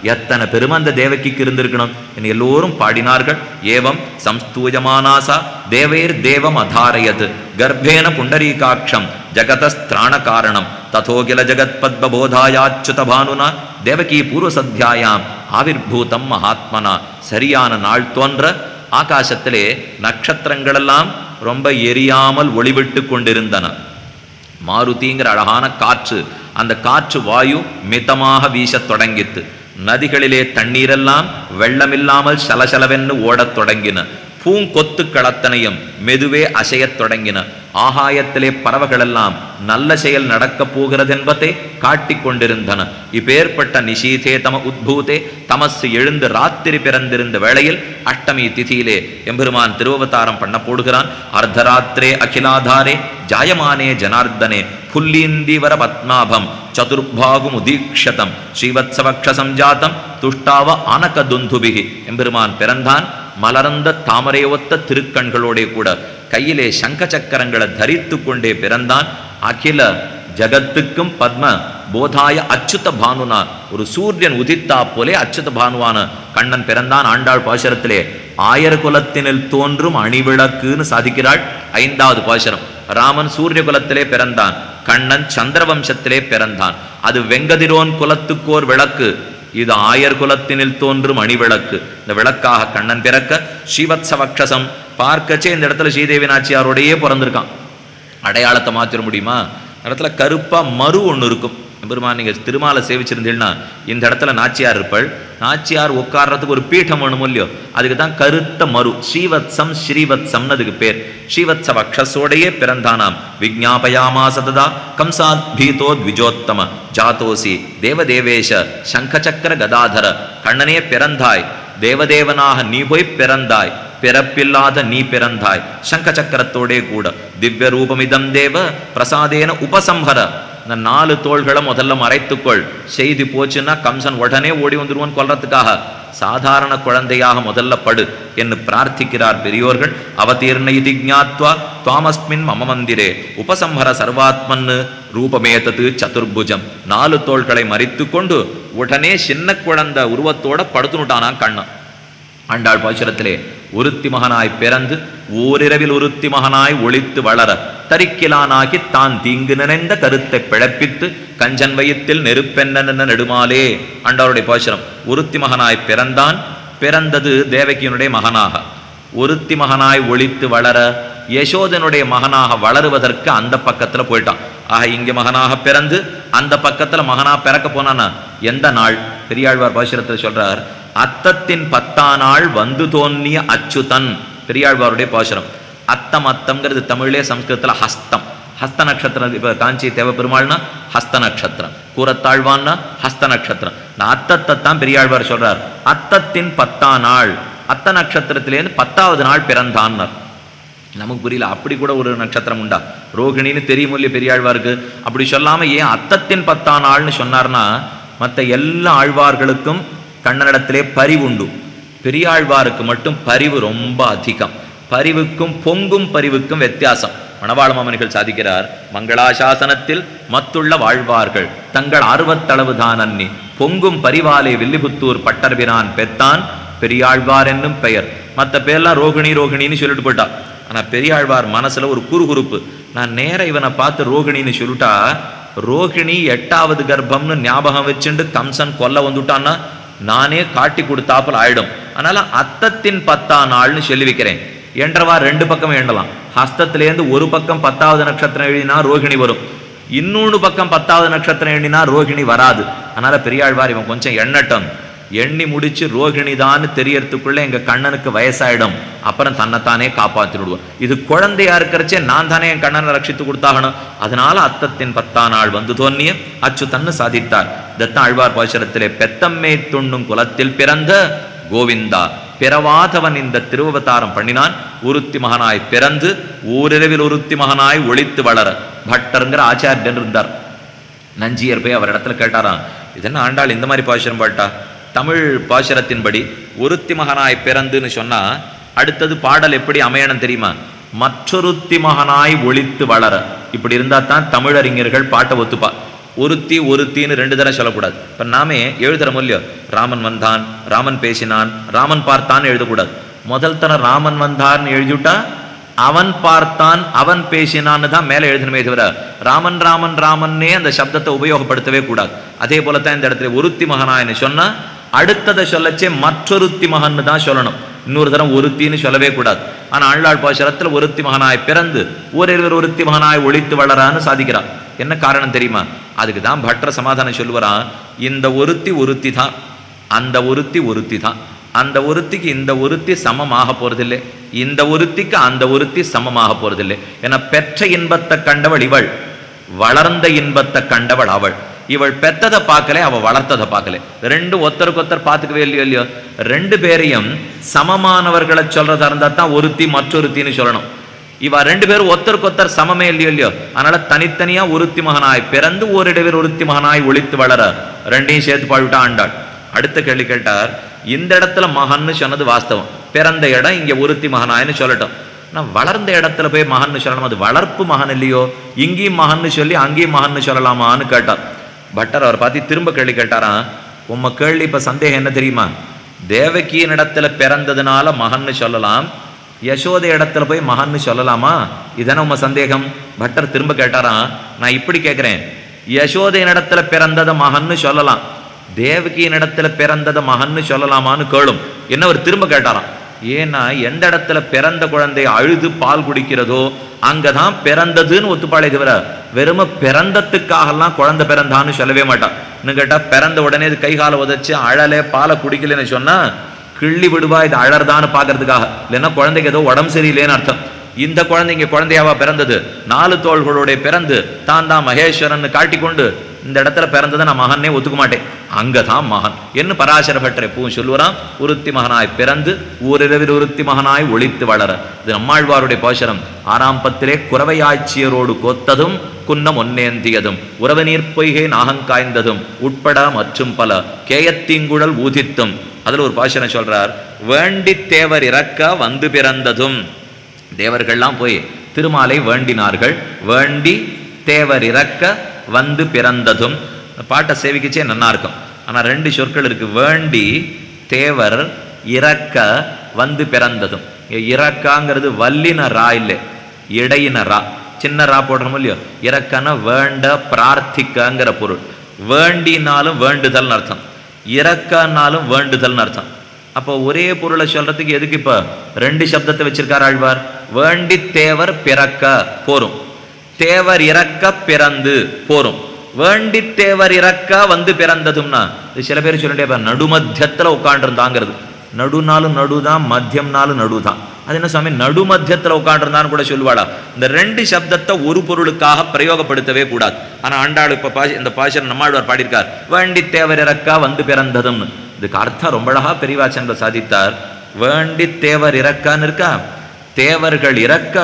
எத்தனை பெருமை அந்த தேவகிக்கு இருந்திருக்கணும் என்று எல்லோரும் பாடினார்கள் ஏவம் சம்ஸ்தூயமானாசா தேவைர் தேவம் அதாரயத் கர்ப்பேன புண்டரீகாட்சம் ஜகதஸ்திராண காரணம் ததோகில ஜகத் பத்மபோதாயாச்சுத பானுனா தேவகி பூர்வசத்தியாயாம் ஆவிர்பூதம் மகாத்மனா சரியான நாள் தோன்ற ஆகாசத்திலே நட்சத்திரங்களெல்லாம் ரொம்ப எரியாமல் ஒளிவிட்டு கொண்டிருந்தன மாருதிங்கிற அழகான காற்று அந்த காற்று வாயு மிதமாக வீசத் தொடங்கித்து நதிகளிலே தண்ணீரெல்லாம் வெள்ளமில்லாமல் சலசலவென்று ஓடத் தொடங்கின பூங்கொத்து களத்தனையும் மெதுவே அசையத் தொடங்கின ஆகாயத்திலே பறவைகளெல்லாம் நல்ல செயல் நடக்கப் போகிறதென்பதை காட்டிக் கொண்டிருந்தன இப்பேற்பட்ட நிஷீதே தம உத்பூதே தமசு எழுந்து ராத்திரி பிறந்திருந்த வேளையில் அஷ்டமி திதியிலே எம்பெருமான் திருவவதாரம் பண்ண போடுகிறான் அர்த்தராத்திரே அகிலாதாரே ஜாயமானே ஜனார்தனே புல்லீந்தீவர பத்மாபம் சதுர்பாகும் உதீக்ஷதம் ஸ்ரீவத்சவக்ஷ சஞ்சாத்தம் துஷ்டாவ ஆனக துந்துபிகி எம்பெருமான் பிறந்தான் மலர்ந்த தாமரை ஒத்த திருக்கண்களோடே கூட கையிலே சங்க சக்கரங்களை தரித்து கொண்டே பிறந்தான் அகில ஜகத்துக்கும் பத்ம போதாய அச்சுத பானுனா ஒரு சூரியன் உதித்தா போலே அச்சுத பானுவான கண்ணன் பிறந்தான் ஆண்டாள் பாசுரத்திலே ஆயர் குலத்தினில் தோன்றும் அணிவிளக்குன்னு சாதிக்கிறாள் ஐந்தாவது பாசுரம் ராமன் சூரிய குலத்திலே பிறந்தான் கண்ணன் சந்திரவம்சத்திலே பிறந்தான் அது வெங்கதிரோன் குலத்துக்கோர் விளக்கு இது ஆயர் குலத்தினில் தோன்றும் அணிவிளக்கு இந்த விளக்காக கண்ணன் பிறக்க ஸ்ரீவத்சவக்ஷசம் பார்க்கச்சே இந்த இடத்துல ஸ்ரீதேவி நாச்சியாரோடையே பிறந்திருக்கான் அடையாளத்தை மாத்திர முடியுமா இந்த இடத்துல கருப்பா மறு ஒன்று இருக்கும் பெருமான் நீங்கள் திருமாலை சேவிச்சிருந்தீங்கன்னா இந்த இடத்துல நாச்சியார் இருப்பாள் நாச்சியார் உட்கார்றதுக்கு ஒரு பீடம் வேணும் இல்லையோ அதுக்கு தான் கருத்த மறு ஸ்ரீவத்சம் ஸ்ரீவத்சம்னு அதுக்கு பேர் ஸ்ரீவத்ச வக்ஷஸோடையே பிறந்தானாம் விஜ்ஞாபயாமா சததா கம்சாத் பீதோ த்விஜோத்தம ஜாதோசி தேவதேவேஷ சங்கச்சக்கர கதாதர கண்ணனே பிறந்தாய் தேவதேவனாக நீ போய் பிறந்தாய் பிறப்பில்லாத நீ பிறந்தாய் சங்க சக்கரத்தோடே கூட திவ்ய ரூபமிதம் தேவ பிரசாதேன உபசம்ஹர இந்த நாலு தோள்களை முதல்ல மறைத்துக்கொள் செய்தி போச்சுன்னா கம்சன் உடனே ஓடி வந்துருவான் கொல்றதுக்காக சாதாரண குழந்தையாக முதல்ல படு என்று பிரார்த்திக்கிறார் பெரியோர்கள் அவதீர்ண இது ஜாத்வா துவாமஸ்மின் மம மந்திரே உபசம்ஹர சர்வாத்மன்னு ரூபமேதது சதுர்புஜம் நாலு தோள்களை மறித்து கொண்டு உடனே சின்ன குழந்தை உருவத்தோட படுத்துனுட்டானா கண்ணன் ஆண்டாள் பாசுரத்திலே ஒருத்தி மகனாய் பிறந்து ஓரிரவில் ஒருத்தி மகனாய் ஒளித்து வளர தரிக்கிலானாகி தான் தீங்கு நினைந்த கருத்தை பிழப்பித்து கஞ்சன் வயித்தில் நெருப்பென்ன நெடுமாலே ஆண்டாளுடைய பாசுரம் ஒருத்தி மகனாய் பிறந்தான் பிறந்தது தேவகியினுடைய மகனாக ஒருத்தி மகனாய் ஒளித்து வளர யசோதனுடைய மகனாக வளருவதற்கு அந்த பக்கத்துல போயிட்டான் ஆக இங்க மகனாக பிறந்து அந்த பக்கத்துல மகனா பிறக்க போனானா எந்த நாள் பெரியாழ்வார் பாசுரத்தில் சொல்றார் அத்தத்தின் பத்தா நாள் வந்து தோன்றிய அச்சுதன் பெரியாழ்வாருடைய பாசுரம் அத்தம் அத்தம்ங்கிறது தமிழ்லே சம்ஸ்கிருதத்துல ஹஸ்தம் ஹஸ்த நட்சத்திரம் இப்போ காஞ்சி தேவ பெருமாள்னா ஹஸ்த நட்சத்திரம் கூறத்தாழ்வான்னா ஹஸ்த நட்சத்திரம் இந்த அத்தத்தை தான் பெரியாழ்வார் சொல்றார் அத்தத்தின் பத்தா நாள் அத்த நட்சத்திரத்திலேருந்து பத்தாவது நாள் பிறந்தான்னார் நமக்கு புரியல அப்படி கூட ஒரு நட்சத்திரம் உண்டா ரோகிணின்னு தெரியும் இல்லையா பெரியாழ்வாருக்கு அப்படி சொல்லாம ஏன் அத்தத்தின் பத்தா நாள்னு சொன்னார்னா மற்ற எல்லா ஆழ்வார்களுக்கும் கண்ணனிடத்திலே பரிவு உண்டு பெரியாழ்வாருக்கு மட்டும் பரிவு ரொம்ப அதிகம் பரிவுக்கும் பொங்கும் பரிவுக்கும் வித்தியாசம் மணவாள மாமனிகள் சாதிக்கிறார் மங்களாசாசனத்தில் மத்துள்ள வாழ்வார்கள் தங்கள் ஆர்வத்தளவு தான் அன்னி பொங்கும் பரிவாலே வில்லிபுத்தூர் பட்டர்பிரான் பெத்தான் பெரியாழ்வார் என்னும் பெயர் மற்ற பேர்லாம் ரோகிணி ரோகிணின்னு சொல்லிட்டு போயிட்டா ஆனா பெரியாழ்வார் மனசுல ஒரு குறுகுறுப்பு நான் நேர இவனை பார்த்து ரோகிணின்னு சொல்லிட்டா ரோகிணி எட்டாவது கர்ப்பம்னு ஞாபகம் வச்சுண்டு கம்சன் கொல்ல வந்துட்டான்னா நானே காட்டி கொடுத்தாப்புல ஆயிடும் அதனால அத்தத்தின் பத்தா நாள்னு சொல்லி வைக்கிறேன் என்றவா ரெண்டு பக்கம் எண்ணலாம் ஹஸ்தத்திலேருந்து ஒரு பக்கம் பத்தாவது நட்சத்திரம் எழுதினா ரோகிணி வரும் இன்னொன்று பக்கம் பத்தாவது நட்சத்திரம் எண்ணினா ரோகிணி வராது அதனால பெரியாழ்வார் இவன் கொஞ்சம் எண்ணட்டும் எண்ணி முடிச்சு ரோகிணி தான் தெரியறதுக்குள்ள எங்க கண்ணனுக்கு வயசாயிடும் அப்புறம் தன்னைத்தானே காப்பாத்திடுவோம் இது குழந்தையா இருக்கிறச்சே நான் தானே என் கண்ணனை ரட்சித்து கொடுத்தாகணும் அதனால அத்தத்தின் பத்தா நாள் வந்து தோன்றிய அச்சுதன்னு சாதித்தார் தத்த ஆழ்வார் பாசுரத்திலே பெத்தம்மே துண்ணும் குலத்தில் பிறந்த கோவிந்தா பிறவாதவன் இந்த திருவவதாரம் பண்ணினான் உருத்தி மகனாய் பிறந்து ஊரிரவில் உருத்தி மகனாய் ஒளித்து வளர பட்டருங்கிற ஆச்சாரியன் இருந்தார் நஞ்சியர் போய் அவர் இடத்துல கேட்டாராம் இதென்ன ஆண்டாள் இந்த மாதிரி பாசுரம் பாட்டா தமிழ் பாசுரத்தின்படி ஒருத்தி மகனாய் பிறந்துன்னு சொன்னா அடுத்தது பாடல் எப்படி அமையணும் தெரியுமா மற்றொருத்தி மகனாய் ஒளித்து வளர இப்படி இருந்தா தான் தமிழறிஞர்கள் பாட்டை ஒத்துப்பா ஒருத்தி ஒருத்தின்னு ரெண்டு தடவை சொல்லக்கூடாது இப்போ நாமே எழுதுற இல்லையோ ராமன் வந்தான் ராமன் பேசினான் ராமன் பார்த்தான்னு எழுதக்கூடாது முதல் தரம் ராமன் வந்தான்னு எழுதிவிட்டா அவன் பார்த்தான் அவன் பேசினான்னு தான் மேலே எழுதணுமே தவிர ராமன் ராமன் ராமன்னே அந்த சப்தத்தை உபயோகப்படுத்தவே கூடாது அதே போல தான் இந்த இடத்துல ஒருத்தி மகனாயின்னு சொன்னா அடுத்ததை சொல்லச்சே மற்றொருத்தி மகன்னு தான் சொல்லணும் இன்னொரு தரம் ஒருத்தின்னு சொல்லவே கூடாது ஆனா ஆழ்வாள் பாசுரத்தில் ஒருத்தி மகனாய் பிறந்து ஓரிருவர் ஒருத்தி மகனாய் ஒழித்து வளரான்னு சாதிக்கிறான் என்ன காரணம் தெரியுமா அதுக்கு தான் பட்ர சமாதானம் சொல்லுவாரான் இந்த ஒருத்தி ஒருத்தி தான் அந்த ஒருத்தி ஒருத்தி தான் அந்த ஒருத்திக்கு இந்த ஒருத்தி சமமாக போறதில்லை இந்த ஒருத்திக்கு அந்த ஒருத்தி சமமாக போறதில்லை என பெற்ற இன்பத்தை கண்டவள் இவள் வளர்ந்த இன்பத்தை கண்டவள் அவள் இவள் பெத்ததை பார்க்கல அவ வளர்த்ததை பார்க்கல ரெண்டு ஒருத்தருக்கு ஒருத்தர் பார்த்துக்கவே இல்லையோ இல்லையோ ரெண்டு பேரையும் சமமானவர்களை சொல்றதா இருந்தா தான் ஒருத்தி மற்றொருத்தின்னு சொல்லணும் இவ ரெண்டு பேரும் ஒருத்தருக்கு ஒருத்தர் சமமே இல்லையோ இல்லையோ அதனால தனித்தனியா ஒருத்தி மகனாய் பிறந்து ஓரிடவர் ஒருத்தி மகனாய் ஒழித்து வளர ரெண்டையும் சேர்த்து பாழ்விட்டா ஆண்டாள் அடுத்த கேள்வி கேட்டார் இந்த இடத்துல மகன்னு சொன்னது வாஸ்தவம் பிறந்த இடம் இங்க ஒருத்தி மகனாயின்னு சொல்லட்டும் நான் வளர்ந்த இடத்துல போய் மகன்னு சொல்லணும் அது வளர்ப்பு மகன் இல்லையோ இங்கேயும் மகன்னு சொல்லி அங்கேயும் மகன்னு சொல்லலாமான்னு கேட்டார் பட்டர் அவர் பார்த்து திரும்ப கேள்வி கேட்டாராம் உம்ம கேள்வி இப்ப சந்தேகம் என்ன தெரியுமா தேவகியின் இடத்துல பிறந்ததுனால மகன்னு சொல்லலாம் யசோதை இடத்துல போய் மகன்னு சொல்லலாமா இதானே உம்ம சந்தேகம் பட்டர் திரும்ப கேட்டாராம் நான் இப்படி கேட்கிறேன் யசோதையின் இடத்துல பிறந்ததை மகன்னு சொல்லலாம் தேவகியின் இடத்துல பிறந்ததை மகன்னு சொல்லலாமான்னு கேளும் என்ன அவர் திரும்ப கேட்டாராம் ஏன்னா எந்த இடத்துல பிறந்த குழந்தை அழுது பால் குடிக்கிறதோ அங்கதான் பிறந்ததுன்னு ஒத்துப்பாளே தவிர வெறும பிறந்ததுக்காகலாம் குழந்தை பிறந்தான்னு சொல்லவே மாட்டான் இன்னும் கேட்டா பிறந்த உடனே இது கை காலை உதச்சு அழலே பாலை குடிக்கலன்னு சொன்னா கிள்ளி விடுவா இது அழறதான்னு பார்க்கறதுக்காக இல்லைன்னா குழந்தைக்கு ஏதோ உடம்பு சரியில்லைன்னு அர்த்தம் இந்த குழந்தைங்க குழந்தையாவா பிறந்தது நாலு தோள்களோட பிறந்து தான் தான் மகேஸ்வரன் காட்டிக்கொண்டு இந்த இடத்துல பிறந்ததை நான் மகனே ஒத்துக்க மாட்டேன் அங்கதான் மகன் என்ன பராசர பற்ற எப்பவும் சொல்லுவாராம் உருத்தி மகனாய் பிறந்து ஊரிரவில் உருத்தி மகனாய் ஒளித்து வளர இது நம்மாழ்வாருடைய பாசரம் ஆறாம் பத்திலே குறவையாட்சியரோடு கோத்ததும் குன்னம் ஒன்னேந்தியதும் உறவு நீர் பொய்கை நாகங்காய்ந்ததும் உட்பட மற்றும் பல கேயத்தீங்குழல் ஊதித்தும் அதுல ஒரு பாசனம் சொல்றார் வேண்டி தேவர் இறக்க வந்து பிறந்ததும் தேவர்கள்லாம் போய் திருமாலை வேண்டினார்கள் வேண்டி தேவர் இறக்க வந்து பிறந்ததும் இந்த பாட்டை சேவிக்கச்சே நன்னா இருக்கும் ஆனால் ரெண்டு சொற்கள் இருக்கு வேண்டி தேவர் இறக்க வந்து பிறந்ததும் இங்க இறக்காங்கிறது வல்லின ரா இல்லை இடையின ரா சின்ன ரா போடுறோம் இல்லையோ இறக்கன வேண்ட பிரார்த்திக்கங்கிற பொருள் வேண்டினாலும் வேண்டுதல்னு அர்த்தம் இறக்கனாலும் வேண்டுதல்னு அர்த்தம் அப்போ ஒரே பொருளை சொல்றதுக்கு எதுக்கு இப்போ ரெண்டு சப்தத்தை வச்சிருக்கார் ஆழ்வார் வேண்டி தேவர் பிறக்க போரும் தேவர் இறக்க பிறந்து போரும் வேண்டி தேவர் இறக்க வந்து பிறந்ததும்னா இது சில பேர் சொல்லிட்டே இருப்பாங்க, நடுமத்தியத்துல உட்காண்டிருந்தாங்கிறது நடுனாலும் நடுதான் மத்தியம்னாலும் நடுதான் அது என்ன சுவாமி நடுமத்தியத்துல உட்காண்டிருந்தான்னு கூட சொல்லுவாளா இந்த ரெண்டு சப்தத்தை ஒரு பொருளுக்காக பிரயோகப்படுத்தவே கூடாது ஆனா ஆண்டாள் இப்ப பாஷ இந்த பாஷன் நம்மாழ்வார் பாடியிருக்கார் வேண்டி தேவர் இறக்க வந்து பிறந்ததும்னு இதுக்கு அர்த்தம் ரொம்ப அழகா பெரியவாச்சந்திர சாதித்தார் வேண்டி தேவர் இறக்கான்னு இருக்கா தேவர்கள் இறக்க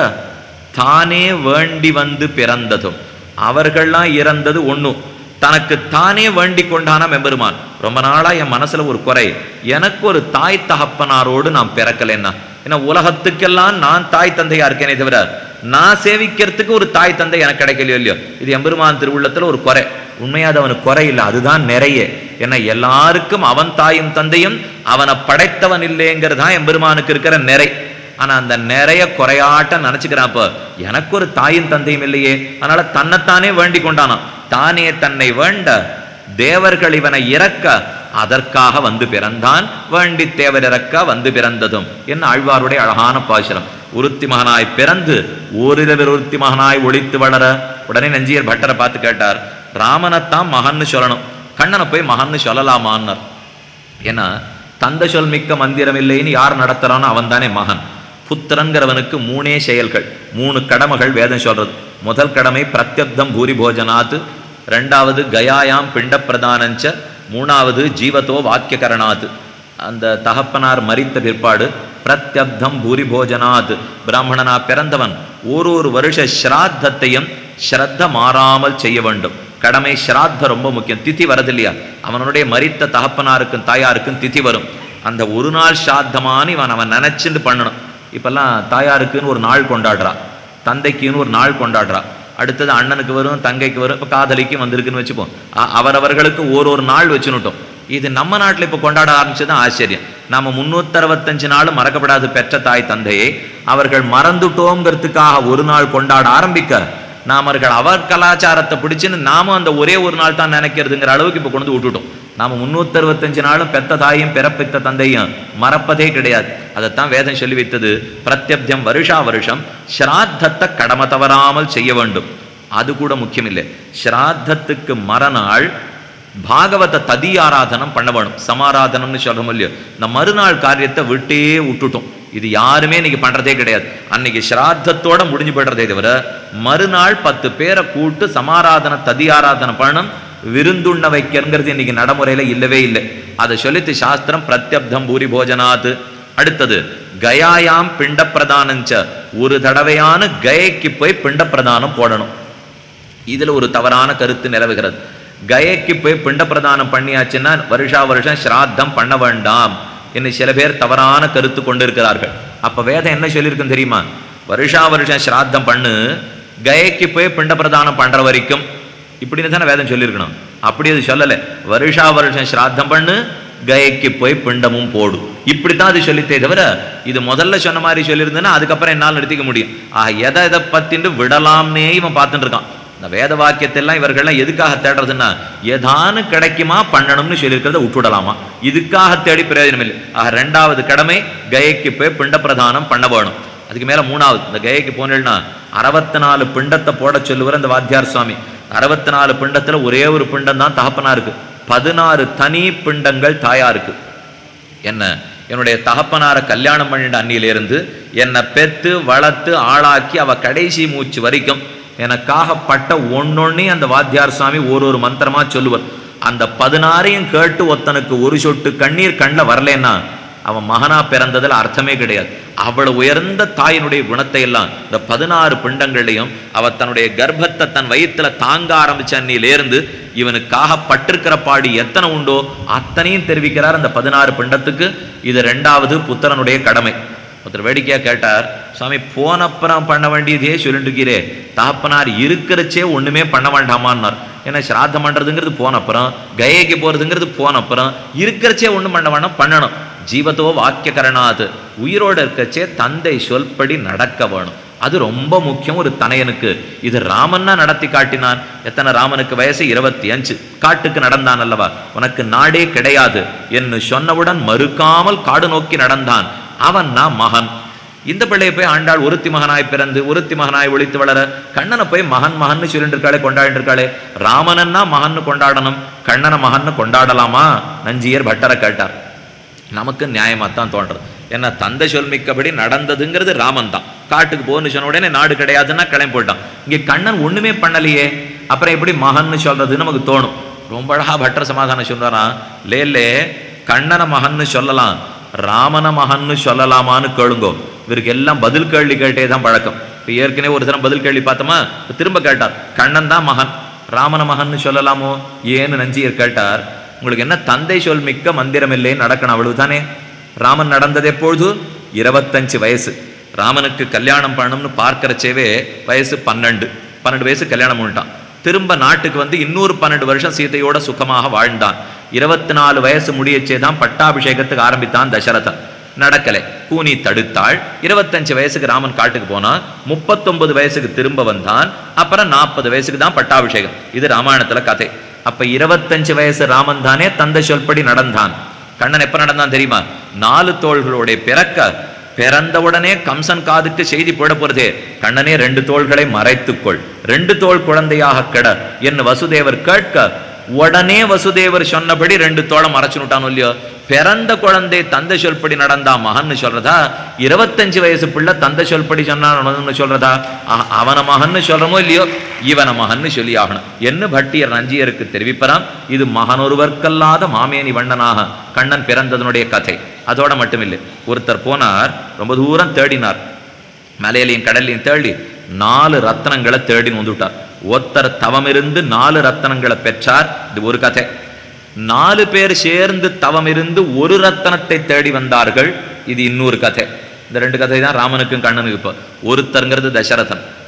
தானே வேண்டி வந்து பிறந்ததும் அவர்கள்லாம் இறந்தது ஒண்ணும் தனக்கு தானே வேண்டி கொண்டானா மெம்பெருமான் ரொம்ப நாளா என் மனசுல ஒரு குறை எனக்கு ஒரு தாய் தகப்பனாரோடு நான் பிறக்கலைன்னா ஏன்னா உலகத்துக்கெல்லாம் நான் தாய் தந்தையா இருக்கேனே தவிர நான் சேவிக்கிறதுக்கு ஒரு தாய் தந்தை எனக்கு கிடைக்கலையோ இல்லையோ இது எம்பெருமான் திருவுள்ளத்துல ஒரு குறை உண்மையா அது அவனுக்கு குறை இல்லை அதுதான் நிறைய ஏன்னா எல்லாருக்கும் அவன் தாயும் தந்தையும் அவனை படைத்தவன் இல்லைங்கிறது தான் எம்பெருமானுக்கு இருக்கிற நிறை ஆனா அந்த நிறைய குறையாட்ட நினைச்சுக்கிறான் அப்ப எனக்கு ஒரு தாயும் தந்தையும் இல்லையே அதனால தன்னைத்தானே வேண்டி கொண்டானான் தானே தன்னை வேண்ட தேவர்கள் இவனை இறக்க அதற்காக வந்து பிறந்தான் வேண்டி தேவர் இறக்க வந்து பிறந்ததும் என்ன ஆழ்வாருடைய அழகான பாசுரம் உருத்தி மகனாய் பிறந்து ஓரிரவர் உருத்தி மகனாய் ஒளித்து வளர உடனே நஞ்சியர் பட்டரை பார்த்து கேட்டார் ராமனைத்தான் மகன்னு சொல்லணும் கண்ணனை போய் மகன்னு சொல்லலாமான்னார் ஏன்னா தந்த சொல் மிக்க மந்திரம் இல்லைன்னு யார் நடத்துறானோ அவன் தானே மகன் புத்திரன்கிறவனுக்கு மூணே செயல்கள் மூணு கடமைகள் வேதம் சொல்றது முதல் கடமை பிரத்யப்தம் பூரி போஜனாத் ரெண்டாவது கயாயாம் பிண்ட பிரதானஞ்ச மூணாவது ஜீவத்தோ வாக்கியகரணாத் அந்த தகப்பனார் மரித்த பிற்பாடு பிரத்யப்தம் பூரி போஜனாத் பிராமணனா பிறந்தவன் ஒரு ஒரு வருஷ ஸ்ராத்தத்தையும் ஸ்ரத்த மாறாமல் செய்ய வேண்டும் கடமை ஸ்ராத்த ரொம்ப முக்கியம் திதி வரது இல்லையா அவனுடைய மரித்த தகப்பனாருக்கும் தாயாருக்கும் திதி வரும் அந்த ஒரு நாள் ஸ்ராத்தமானு இவன் அவன் நினைச்சுட்டு பண்ணணும் இப்பெல்லாம் தாயாருக்குன்னு ஒரு நாள் கொண்டாடுறா தந்தைக்குன்னு ஒரு நாள் கொண்டாடுறா அடுத்தது அண்ணனுக்கு வரும் தங்கைக்கு வரும் இப்போ காதலிக்கு வந்திருக்குன்னு வச்சுப்போம் அ- அவரவர்களுக்கு ஒரு ஒரு நாள் வச்சுனுட்டோம் இது நம்ம நாட்டில் இப்போ கொண்டாட ஆரம்பிச்சதுதான் ஆச்சரியம் நாம முன்னூத்தறுபத்தஞ்சு நாள் மறக்கப்படாது பெற்ற தாய் தந்தையை அவர்கள் மறந்துட்டோங்கிறதுக்காக ஒரு நாள் கொண்டாட ஆரம்பிக்க நாம அவர்கள் அவர் கலாச்சாரத்தை பிடிச்சுன்னு நாமும் அந்த ஒரே ஒரு நாள் தான் நினைக்கிறதுங்கிற அளவுக்கு இப்போ கொண்டு வந்து விட்டுட்டோம் நாம முன்னூத்தறுபத்தஞ்சு நாளும் பெத்த தாயும் பிறப்பித்த தந்தையும் மறப்பதே கிடையாது அதைத்தான் வேதம் சொல்லி வைத்தது பிரத்யப்தியம் வருஷா வருஷம் ஸ்ராத்தத்தை கடமை தவறாமல் செய்ய வேண்டும் அது கூட முக்கியம் இல்லை ஸ்ராத்தத்துக்கு மறுநாள் பாகவத ததி ஆராதனம் பண்ண வேணும் சமாராதனம்னு சொல்றோம் இல்லையோ இந்த மறுநாள் காரியத்தை விட்டே விட்டுட்டோம் இது யாருமே இன்னைக்கு பண்றதே கிடையாது அன்னைக்கு ஸ்ராத்தத்தோட முடிஞ்சு போயிடுறதே தவிர மறுநாள் பத்து பேரை கூட்டு சமாராதன ததி ஆராதனை பண்ணணும் விருந்துண்ண வைக்கிறங்கிறது இன்னைக்கு நடைமுறையில இல்லவே இல்லை அதை சொல்லித்து சாஸ்திரம் பிரத்யப்தம் பூரி போஜனாத் அடுத்தது கயாயாம் பிண்ட பிரதானஞ்ச ஒரு தடவையான கயைக்கு போய் பிண்ட பிரதானம் போடணும் இதுல ஒரு தவறான கருத்து நிலவுகிறது கயைக்கு போய் பிண்ட பிரதானம் பண்ணியாச்சுன்னா வருஷா வருஷம் ஸ்ராத்தம் பண்ண வேண்டாம் என்று சில பேர் தவறான கருத்து கொண்டிருக்கிறார்கள் அப்ப வேதம் என்ன சொல்லியிருக்குன்னு தெரியுமா வருஷா வருஷம் ஸ்ராத்தம் பண்ணு கயைக்கு போய் பிண்ட பிரதானம் பண்ற வரைக்கும் இப்படின்னு தானே வேதம் சொல்லியிருக்கணும் அப்படி அது சொல்லலை வருஷா வருஷம் ஸ்ராத்தம் பண்ணு கயைக்கு போய் பிண்டமும் போடு இப்படித்தான் அது சொல்லித்தே தவிர இது முதல்ல சொன்ன மாதிரி சொல்லியிருந்தேன்னா அதுக்கப்புறம் என்னால் நிறுத்திக்க முடியும் ஆக எதை எதை பத்தின்னு விடலாம்னே இவன் பார்த்துட்டு இருக்கான் இந்த வேத வாக்கியத்தெல்லாம் இவர்கள்லாம் எதுக்காக தேடுறதுன்னா ஏதானு கிடைக்குமா பண்ணணும்னு சொல்லியிருக்கிறத விட்டுடலாமா இதுக்காக தேடி பிரயோஜனம் இல்லை ஆக ரெண்டாவது கடமை கயைக்கு போய் பிண்ட பிரதானம் பண்ண வேணும் அதுக்கு மேல மூணாவது இந்த கயைக்கு போனேன்னா அறுபத்தி நாலு பிண்டத்தை போட சொல்லுவார் அந்த வாத்தியார் சுவாமி அறுபத்தி நாலு பிண்டத்துல ஒரே ஒரு பிண்டம் தான் தகப்பனா இருக்கு பதினாறு தனி பிண்டங்கள் தாயா இருக்கு என்ன என்னுடைய தகப்பனாரை கல்யாணம் பண்ணிட்ட அன்னியிலிருந்து என்னை பெத்து வளர்த்து ஆளாக்கி அவ கடைசி மூச்சு வரைக்கும் எனக்காக பட்ட ஒன்னொன்னையும் அந்த வாத்தியார் சுவாமி ஒரு ஒரு மந்திரமா சொல்லுவார் அந்த பதினாறையும் கேட்டு ஒருத்தனுக்கு ஒரு சொட்டு கண்ணீர் கண்ணில் வரலன்னா அவன் மகனா பிறந்ததுல அர்த்தமே கிடையாது அவ்வளவு உயர்ந்த தாயினுடைய குணத்தை எல்லாம் இந்த பதினாறு பிண்டங்களையும் அவ தன்னுடைய கர்ப்பத்தை தன் வயித்துல தாங்க ஆரம்பிச்ச அன்னியிலேருந்து இவனுக்காக பட்டிருக்கிற பாடி எத்தனை உண்டோ அத்தனையும் தெரிவிக்கிறார் அந்த பதினாறு பிண்டத்துக்கு இது ரெண்டாவது புத்திரனுடைய கடமை ஒருத்தர் வேடிக்கையா கேட்டார் சுவாமி போனப்புறம் பண்ண வேண்டியதே சொல்லிட்டு இருக்கிறே தகப்பனார் இருக்கிறச்சே ஒண்ணுமே பண்ண வேண்டாமான்னார் ஏன்னா சிராத்தம் பண்றதுங்கிறது போனப்புறம் கயைக்கு போறதுங்கிறது போனப்புறம் இருக்கிறச்சே ஒண்ணும் பண்ண வேண்டாம் பண்ணணும் ஜீவத்தோ வாக்கிய கரணாது உயிரோட இருக்கச்சே தந்தை சொல்படி நடக்க வேணும் அது ரொம்ப முக்கியம் ஒரு தனையனுக்கு இது ராமன்னா நடத்தி காட்டினான் எத்தனை ராமனுக்கு வயசு இருபத்தி அஞ்சு காட்டுக்கு நடந்தான் அல்லவா உனக்கு நாடே கிடையாது என்று சொன்னவுடன் மறுக்காமல் காடு நோக்கி நடந்தான் அவன் நான் மகன் இந்த பிள்ளையை போய் ஆண்டாள் ஒருத்தி மகனாய் பிறந்து ஒருத்தி மகனாய் ஒழித்து வளர கண்ணனை போய் மகன் மகன்னு சொல்லிட்டு இருக்காளே கொண்டாடிட்டு இருக்காளே ராமனன்னா மகன்னு கொண்டாடணும் கண்ணனை மகன்னு கொண்டாடலாமா நஞ்சியர் பட்டரை கேட்டார் நமக்கு நியாயமாக தான் தோன்றது ஏன்னா தந்தை சொல்மிக்கபடி நடந்ததுங்கிறது ராமன் தான் காட்டுக்கு போன்னு சொன்ன உடனே நாடு கிடையாதுன்னா கிளம்பி போயிட்டான் இங்கே கண்ணன் ஒண்ணுமே பண்ணலையே அப்புறம் எப்படி மகன்னு சொல்றதுன்னு நமக்கு தோணும் ரொம்ப அழகா பட்டர் சமாதானம் சொல்றாராம் லேலே கண்ணனை மகன்னு சொல்லலாம் ராமன மகன்னு சொல்லலாமான்னு கேளுங்கோ இவருக்கு எல்லாம் பதில் கேள்வி கேட்டே தான் பழக்கம் இப்போ ஏற்கனவே ஒரு தரம் பதில் கேள்வி பார்த்தோமா இப்ப திரும்ப கேட்டார் கண்ணன் தான் மகன் ராமன மகன்னு சொல்லலாமோ ஏன்னு நஞ்சியர் கேட்டார் உங்களுக்கு என்ன தந்தை சொல் மிக்க மந்திரம் இல்லைன்னு நடக்கணும் அவ்வளவுதானே ராமன் நடந்தது எப்பொழுது இருபத்தஞ்சு வயசு ராமனுக்கு கல்யாணம் பண்ணணும்னு பார்க்கறச்சேவே வயசு பன்னெண்டு பன்னெண்டு வயசு கல்யாணம் பண்ணிட்டான் திரும்ப நாட்டுக்கு வந்து இன்னொரு பன்னெண்டு வருஷம் சீதையோட சுகமாக வாழ்ந்தான் இருபத்தி நாலு வயசு முடியச்சே தான் பட்டாபிஷேகத்துக்கு ஆரம்பித்தான் தசரதன் நடக்கலை கூனி தடுத்தாள் இருபத்தஞ்சு வயசுக்கு ராமன் காட்டுக்கு போனான் முப்பத்தொன்பது வயசுக்கு திரும்ப வந்தான் அப்புறம் நாற்பது வயசுக்கு தான் பட்டாபிஷேகம் இது ராமாயணத்துல கதை அப்ப இருபத்தஞ்சு வயசு ராமன் தானே தந்தை சொல்படி நடந்தான் கண்ணன் எப்ப நடந்தான் தெரியுமா நாலு தோள்களோட பிறக்க பிறந்தவுடனே கம்சன் காதுக்கு செய்தி போட போறதே கண்ணனே ரெண்டு தோள்களை மறைத்துக்கொள் ரெண்டு தோள் குழந்தையாக கெட என்று வசுதேவர் கேட்க உடனே வசுதேவர் சொன்னபடி ரெண்டு தோளை மறைச்சுனுட்டான் இல்லையோ பிறந்த குழந்தை தந்தை சொல்படி நடந்தா மகன்னு சொல்றதா இருபத்தஞ்சு வயசு பிள்ளை தந்தை சொல்படி சொன்னான்னு சொல்றதா அ- அவன மகன்னு சொல்றமோ இல்லையோ இவன மகன்னு சொல்லி ஆகணும் என்ன பட்டியர் நஞ்சியருக்கு தெரிவிப்பறாம் இது மகனொருவர்க்கல்லாத மாமேனி வண்ணனாக கண்ணன் பிறந்ததனுடைய கதை அதோட மட்டுமில்லை ஒருத்தர் போனார் ரொம்ப தூரம் தேடினார் மலையிலையும் கடல்லையும் தேடி நாலு ரத்னங்களை தேடி வந்துட்டார் ஒருத்தர் தவமிருந்து நாலு ரத்னங்களை பெற்றார் இது ஒரு கதை நாலு பேர் சேர்ந்து தவமிருந்து ஒரு ரத்தனத்தை தேடி வந்தார்கள் இது இன்னொரு கதை இந்த ரெண்டு கதை தான் ராமனுக்கும் கண்ணனுக்கும் இப்போ ஒருத்தருங்கிறது தசரதன்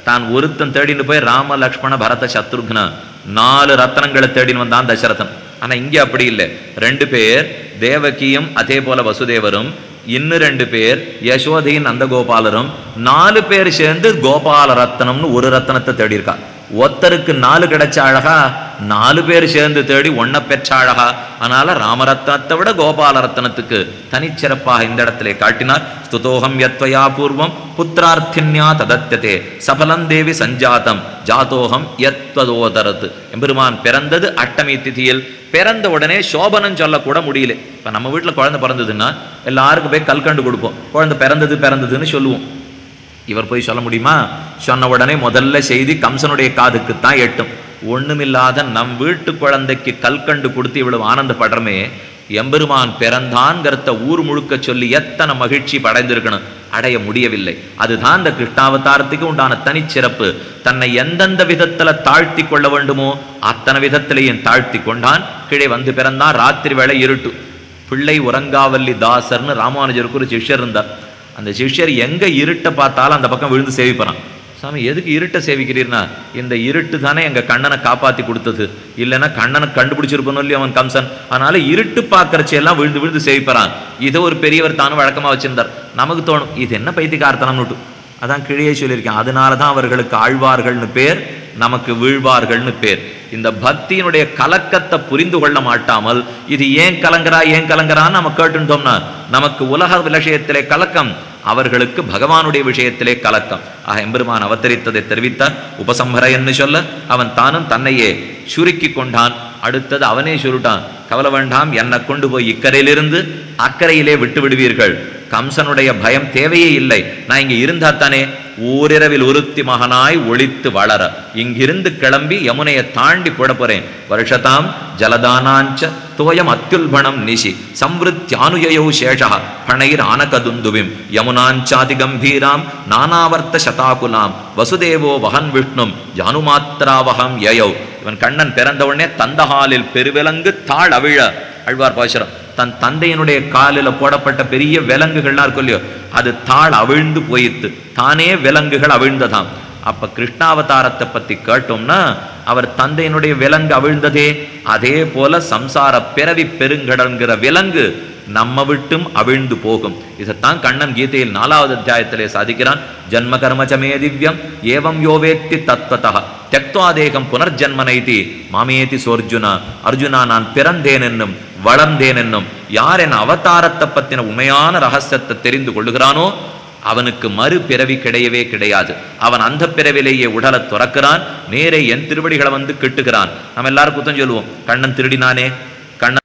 தான் ஒருத்தன் தேடின்னு போய் ராம லக்ஷ்மண பரத சத்ருக்ன நாலு ரத்னங்களை தேடின்னு வந்தான் தசரதன் ஆனா இங்க அப்படி இல்லை ரெண்டு பேர் தேவகியும் அதே போல வசுதேவரும் இன்னும் ரெண்டு பேர் யசோதையின் நந்தகோபாலரும் நாலு பேர் சேர்ந்து கோபால ரத்னம்னு ஒரு ரத்னத்தை தேடி இருக்கா ஒத்தருக்கு நாலு கிடைச்ச அழகா நாலு பேர் சேர்ந்து தேடி ஒன்ன பெற்ற அழகா அதனால ராமரத்னத்தை விட கோபால ரத்னத்துக்கு தனிச்சிறப்பாக இந்த இடத்திலே காட்டினார் ஸ்துதோகம் யத்வயா பூர்வம் புத்திரார்த்தின்யா ததத்தியதே சபலம் தேவி சஞ்சாதம் ஜாதோகம் யத்வதோதரத் எம்பெருமான் பிறந்தது அஷ்டமி திதியில் பிறந்த உடனே சோபனம் சொல்லக்கூட முடியல இப்போ நம்ம வீட்டில் குழந்தை பிறந்ததுன்னா எல்லாருக்கும் போய் கல்கண்டு கொடுப்போம் குழந்தை பிறந்தது பிறந்ததுன்னு சொல்லுவோம் இவர் போய் சொல்ல முடியுமா சொன்ன உடனே முதல்ல செய்தி கம்சனுடைய காதுக்கு தான் எட்டும் ஒண்ணுமில்லாத நம் வீட்டு குழந்தைக்கு கல்கண்டு கொடுத்து இவ்வளவு ஆனந்தப்படுறமே எம்பெருமான் பிறந்தான்கிறத ஊர் முழுக்க சொல்லி எத்தனை மகிழ்ச்சி படைந்திருக்கணும் அடைய முடியவில்லை அதுதான் இந்த கிருஷ்ணாவதாரத்துக்கு உண்டான தனிச்சிறப்பு தன்னை எந்தெந்த விதத்துல தாழ்த்தி கொள்ள வேண்டுமோ அத்தனை விதத்திலையும் தாழ்த்தி கொண்டான் கீழே வந்து பிறந்தான் ராத்திரி வேளை இருட்டு பிள்ளை உறங்காவல்லி தாசர்னு ராமானுஜருக்கு ஒரு சிஷ்யர் இருந்தார் அந்த சிஷ்யர் எங்க இருட்டை பார்த்தாலும் அந்த பக்கம் விழுந்து சேவிப்பான் சாமி எதுக்கு இருட்டை சேவிக்கிறீர்னா இந்த இருட்டு தானே எங்க கண்ணனை காப்பாத்தி கொடுத்தது இல்லைன்னா கண்ணனை கண்டுபிடிச்சிருப்பனும் இல்லையா அவன் கம்சன் அதனால இருட்டு பார்க்கறச்செல்லாம் விழுந்து விழுந்து சேவிப்பறான் இதை ஒரு பெரியவர் தானும் வழக்கமா வச்சிருந்தார் நமக்கு தோணும் இது என்ன பைத்தியக்காரத்தனம்னுட்டு அதான் கிழியே சொல்லியிருக்கேன் அதனால தான் அவர்களுக்கு ஆழ்வார்கள்னு பேர் நமக்கு வீழ்வார்கள்னு பேர் இந்த பக்தியினுடைய கலக்கத்தை புரிந்து கொள்ள மாட்டாமல் இது ஏன் கலங்குறா ஏன் கலங்குறான்னு நம்ம கேட்டுட்டோம்னா நமக்கு உலக விஷயத்திலே கலக்கம் அவர்களுக்கு பகவானுடைய விஷயத்திலே கலக்கம் ஆக எம்பெருமான் அவதரித்ததை தெரிவித்தார் உபசம்ஹர என்று சொல்ல அவன் தானும் தன்னையே சுருக்கி கொண்டான் அடுத்தது அவனே சுருட்டான் கவலை வேண்டாம் என்னை கொண்டு போய் இக்கரையிலிருந்து அக்கறையிலே விட்டு விடுவீர்கள் கம்சனுடைய பயம் தேவையே இல்லை நான் இங்க இருந்தா தானே ஓரிரவில் ஒருத்தி மகனாய் ஒளித்து வளர இங்கிருந்து கிளம்பி யமுனையை தாண்டி போட போறேன் வருஷதாம் ஜலதானாஞ்ச தோயம் அத்யுல்பணம் நிஷி சம்வృత్యానుயயௌ சேஷா பணைர் ஆனகதுந்துவிம் யமுனாஞ்சாதி கம்பீராம் நானாவர்த்த சதாகுலாம் வசுதேவோ வகன் விஷ்ணும் ஜானுமாத்திராவகம் யயௌ இவன் கண்ணன் பிறந்த உடனே தந்தஹாலில் பெருவிலங்கு தாழ் அவிழ அழ்வார் பாசுரம் தன் தந்தையினுடைய காலில் போடப்பட்ட பெரிய விலங்குகள்லாம் இருக்கும் இல்லையோ அது தாழ் அவிழ்ந்து போயித்து தானே விலங்குகள் அவிழ்ந்ததாம் அப்ப கிருஷ்ணாவதாரத்தை பத்தி கேட்டோம்னா அவர் தந்தையினுடைய விலங்கு அவிழ்ந்ததே அதே போல சம்சார பிறவி பெருங்கடங்கிற விலங்கு நம்ம விட்டும் அவிழ்ந்து போகும் இதைத்தான் கண்ணன் கீதையில் நாலாவது அத்தியாயத்திலே சாதிக்கிறான் ஜன்ம கர்மச்சமே திவ்யம் ஏவம் யோவேத்தி தத்வதா தெக்துவாதேகம் புனர்ஜன்மனைதி மாமேதி சோர்ஜுனா அர்ஜுனா நான் பிறந்தேன் என்னும் வளர்ந்தேன் என்னும் யார் என் அவதாரத்தை பத்தின உண்மையான ரகசியத்தை தெரிந்து கொள்ளுகிறானோ அவனுக்கு மறு பிறவி கிடையவே கிடையாது அவன் அந்த பிறவிலேயே உடலை துறக்கிறான் நேரே என் திருவடிகளை வந்து கிட்டுகிறான் நம்ம எல்லாரும் குத்தம் சொல்லுவோம் கண்ணன் திருடினானே கண்ணன்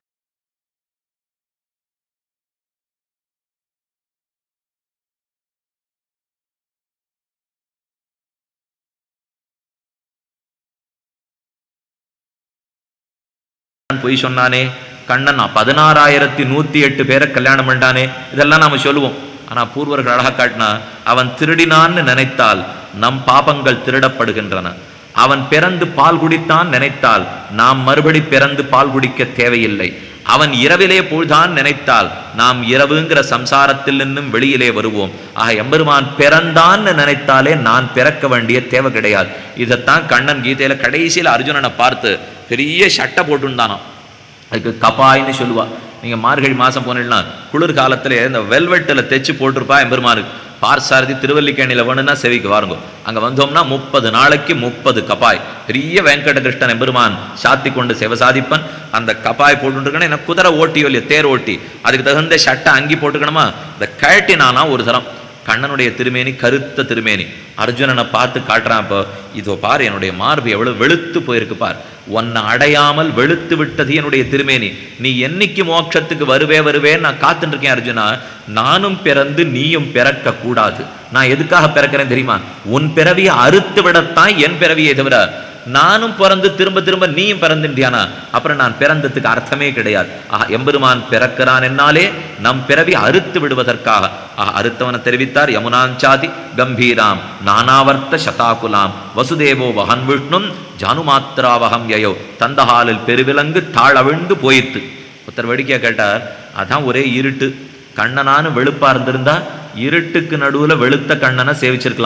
பொய் சொன்னானே கண்ணன் பதினாறாயிரத்தி நூத்தி எட்டு பேரை கல்யாணம் பண்ணானே இதெல்லாம் நாம சொல்லுவோம் ஆனா பூர்வர்கள் அழகா காட்டினா அவன் திருடினான்னு நினைத்தால் நம் பாபங்கள் திருடப்படுகின்றன அவன் பிறந்து பால் குடித்தான் நினைத்தால் நாம் மறுபடி பிறந்து பால் குடிக்க தேவையில்லை அவன் இரவிலே பொழுதான் நினைத்தால் நாம் இரவுங்கிற சம்சாரத்தில் நின்னும் வெளியிலே வருவோம் ஆக எம்பெருமான் பிறந்தான்னு நினைத்தாலே நான் பிறக்க வேண்டிய தேவை கிடையாது இதைத்தான் கண்ணன் கீதையில கடைசியில் அர்ஜுனனை பார்த்து பெரிய சட்டை போட்டுருந்தானாம் அதுக்கு கபாய்ன்னு சொல்லுவா நீங்க மார்கழி மாசம் போனீங்கன்னா குளிர் காலத்துல இந்த வெல்வெட்டில் தைச்சு போட்டிருப்பா எம்பெருமானுக்கு பார்சாரதி திருவல்லிக்கேணியில் வேணும்னா செவிக்கு வாருங்க அங்க வந்தோம்னா முப்பது நாளைக்கு முப்பது கபாய் பெரிய வெங்கடகிருஷ்ணன் எம்பெருமான் சாத்தி கொண்டு சேவை சாதிப்பன் அந்த கபாய் போட்டுருக்கணும் என்ன குதிரை ஓட்டியோ இல்லையோ தேர் ஓட்டி அதுக்கு தகுந்த சட்டை அங்கி போட்டுக்கணுமா இந்த கழட்டினானா ஒரு தரம் கண்ணனுடைய திருமேனி கருத்த திருமேனி அர்ஜுனனை பார்த்து காட்டுறான் இப்போ இதோ பார் என்னுடைய மார்பு எவ்வளவு வெளுத்து போயிருக்கு பார் உன்னை அடையாமல் வெளுத்து விட்டது என்னுடைய திருமேனி நீ என்னைக்கு மோட்சத்துக்கு வருவே வருவேன்னு நான் காத்துட்டு இருக்கேன் அர்ஜுனா நானும் பிறந்து நீயும் பிறக்க கூடாது நான் எதுக்காக பிறக்கிறேன் தெரியுமா உன் பிறவியை அறுத்து விடத்தான் என் பிறவியை தவிர நானும் பிறந்து திரும்ப திரும்ப நீயும் பிறந்துட்டியானா அப்புறம் நான் பிறந்ததுக்கு அர்த்தமே கிடையாது ஆஹா எம்பெருமான் பிறக்கிறான் என்னாலே நம் பிறவி அறுத்து விடுவதற்காக ஆஹா அறுத்தவனை தெரிவித்தார் யமுனாஞ்சாதி கம்பீராம் நானாவர்த்த சதாகுலாம் வசுதேவோ வகன் விஷ்ணும் ஜானுமாத்திராவகம் யயோ தந்தஹாலில் பெருவிலங்கு தாழவிழ்ந்து போயிட்டு ஒருத்தர் வேடிக்கையா கேட்டார் அதான் ஒரே இருட்டு கண்ணனானு வெளுப்பா இருந்திருந்தா இருட்டுக்கு நடுவுல வெளுத்த கண்ணனை சேவிச்சிருக்கலாம்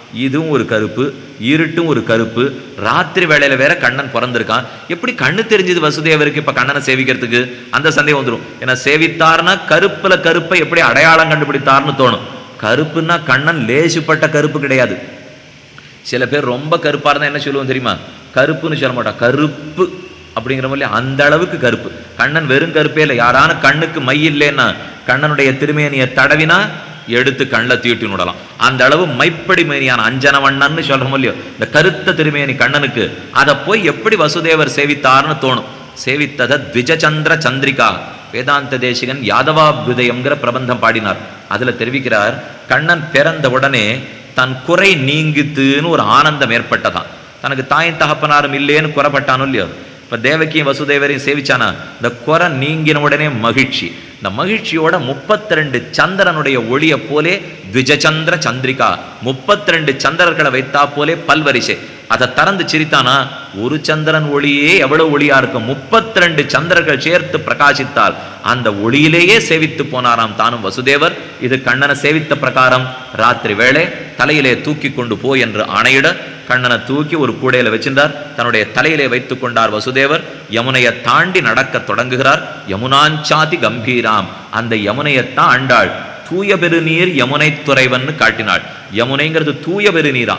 இதுவும் ஒரு கருப்பு இருட்டும் ஒரு கருப்பு ராத்திரி வேளையில வேற கண்ணன் பிறந்திருக்கான் எப்படி கண்ணு தெரிஞ்சது வசுதேவருக்கு இப்ப கண்ணனை சேவிக்கிறதுக்கு அந்த சந்தேகம் வந்துடும் ஏன்னா சேவித்தார்னா கருப்புல கருப்பை எப்படி அடையாளம் கண்டுபிடித்தார்னு தோணும் கருப்புன்னா கண்ணன் லேசுப்பட்ட கருப்பு கிடையாது சில பேர் ரொம்ப கருப்பா இருந்தா என்ன சொல்லுவோம் தெரியுமா கருப்புன்னு சொல்ல மாட்டான் கருப்பு அப்படிங்கிற மாதிரி அந்த அளவுக்கு கருப்பு கண்ணன் வெறும் கருப்பே இல்லை யாரான கண்ணுக்கு மை இல்லைன்னா கண்ணனுடைய திருமேனியை தடவினா எடுத்து கண்ணில் தீட்டி விடலாம் அந்த அளவு மைப்படி மேனியான அஞ்சன வண்ணன்னு சொல்றோம் இல்லையோ இந்த கருத்த திருமேனி கண்ணனுக்கு அதை போய் எப்படி வசுதேவர் சேவித்தார்னு தோணும் சேவித்தத த்விஜச்சந்திர சந்திரிகா வேதாந்த தேசிகன் யாதவாபியுதயம்ங்கிற பிரபந்தம் பாடினார் அதுல தெரிவிக்கிறார் கண்ணன் பிறந்த உடனே தன் குறை நீங்கித்துன்னு ஒரு ஆனந்தம் ஏற்பட்டதாம் தனக்கு தாயும் தகப்பனாரும் இல்லேன்னு குறப்பட்டானோ இல்லையோ இப்ப தேவகியும் வசுதேவரையும் சேவிச்சானா இந்த குறை நீங்கின உடனே மகிழ்ச்சி இந்த மகிழ்ச்சியோட முப்பத்தி ரெண்டு சந்திரனுடைய ஒளியை போலே த்விஜச்சந்திர சந்திரிகா முப்பத்தி ரெண்டு சந்திரர்களை வைத்தா போலே பல்வரிசை அதை திறந்து சிரித்தானா ஒரு சந்திரன் ஒளியே எவ்வளவு ஒளியா இருக்கும் முப்பத்தி ரெண்டு சந்திரர்கள் சேர்த்து பிரகாசித்தால் அந்த ஒளியிலேயே சேவித்து போனாராம் தானும் வசுதேவர் இது கண்ணனை சேவித்த பிரகாரம் ராத்திரி வேளை தலையிலே தூக்கி கொண்டு போ என்று ஆணையிட கண்ணனை தூக்கி ஒரு கூடையில வச்சிருந்தார் தன்னுடைய தலையிலே வைத்துக் கொண்டார் வசுதேவர் யமுனையை தாண்டி நடக்கத் தொடங்குகிறார் யமுனாஞ்சாதி கம்பீராம் அந்த யமுனையத்தான் ஆண்டாள் தூய பெருநீர் யமுனை துறைவன்னு காட்டினாள் யமுனைங்கிறது தூய பெருநீராம்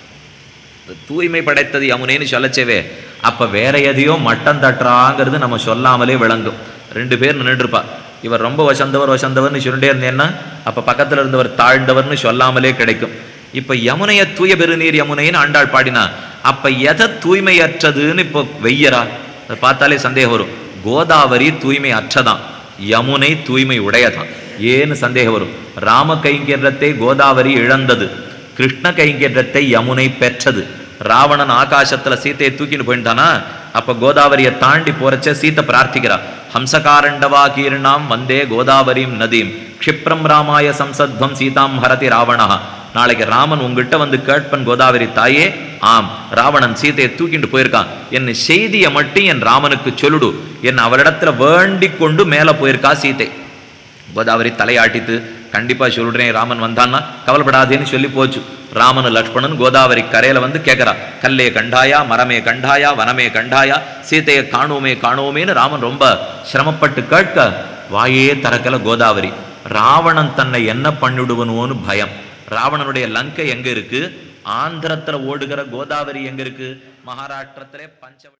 தூய்மை படைத்தது யமுனைன்னு சொல்லச்சேவே அப்ப வேற எதையோ மட்டம் தட்டுறாங்கிறது நம்ம சொல்லாமலே விளங்கும் ரெண்டு பேர் நின்றுருப்பா இவர் ரொம்ப வசந்தவர் வசந்தவர்னு சொல்லிட்டே இருந்தேன்னா அப்ப பக்கத்துல இருந்தவர் தாழ்ந்தவர்னு சொல்லாமலே கிடைக்கும் இப்ப யமுனைய தூய பெருநீர் யமுனைன்னு ஆண்டாள் பாடினா அப்ப எதை தூய்மையற்றதுன்னு இப்போ வெய்யரா அதை பார்த்தாலே சந்தேகம் வரும் கோதாவரி தூய்மை அற்றதான் யமுனை தூய்மை உடையதான் ஏன்னு சந்தேகம் வரும் ராம கைங்கரத்தை கோதாவரி இழந்தது கிருஷ்ண கைங்கரத்தை யமுனை பெற்றது ராவணன் ஆகாசத்துல சீத்தையை தூக்கிட்டு போயிட்டானா அப்ப கோதாவரியை தாண்டி போறச்ச சீத்தை பிரார்த்திக்கிறா ஹம்சகாரண்டவா கீர்ணாம் வந்தே கோதாவரியும் நதீம் க்ஷிப்ரம் ராமாய சம்சத்வம் சீதாம் ஹரதி ராவணா நாளைக்கு ராமன் உங்ககிட்ட வந்து கேட்பன் கோதாவரி தாயே ஆம் ராவணன் சீதையை தூக்கிட்டு போயிருக்கான் என் செய்தியை மட்டும் என் ராமனுக்கு சொல்லுடு என் அவரிடத்துல வேண்டிக் கொண்டு மேல போயிருக்கா சீதை கோதாவரி தலையாட்டித்து கண்டிப்பா சொல்றேன் ராமன் வந்தான்னா கவலைப்படாதேன்னு சொல்லி போச்சு ராமன் லக்ஷ்மணன் கோதாவரி கரையில வந்து கேட்கறா கல்லே கண்டாயா மரமே கண்டாயா வனமே கண்டாயா சீதையை காணோமே காணோமேன்னு ராமன் ரொம்ப சிரமப்பட்டு கேட்க வாயே திறக்கல கோதாவரி ராவணன் தன்னை என்ன பண்ணிடுவனோன்னு பயம் ராவணனுடைய லங்கை எங்க இருக்கு ஆந்திரத்துல ஓடுகிற கோதாவரி எங்க இருக்கு மகாராஷ்டிரத்திலே பஞ்ச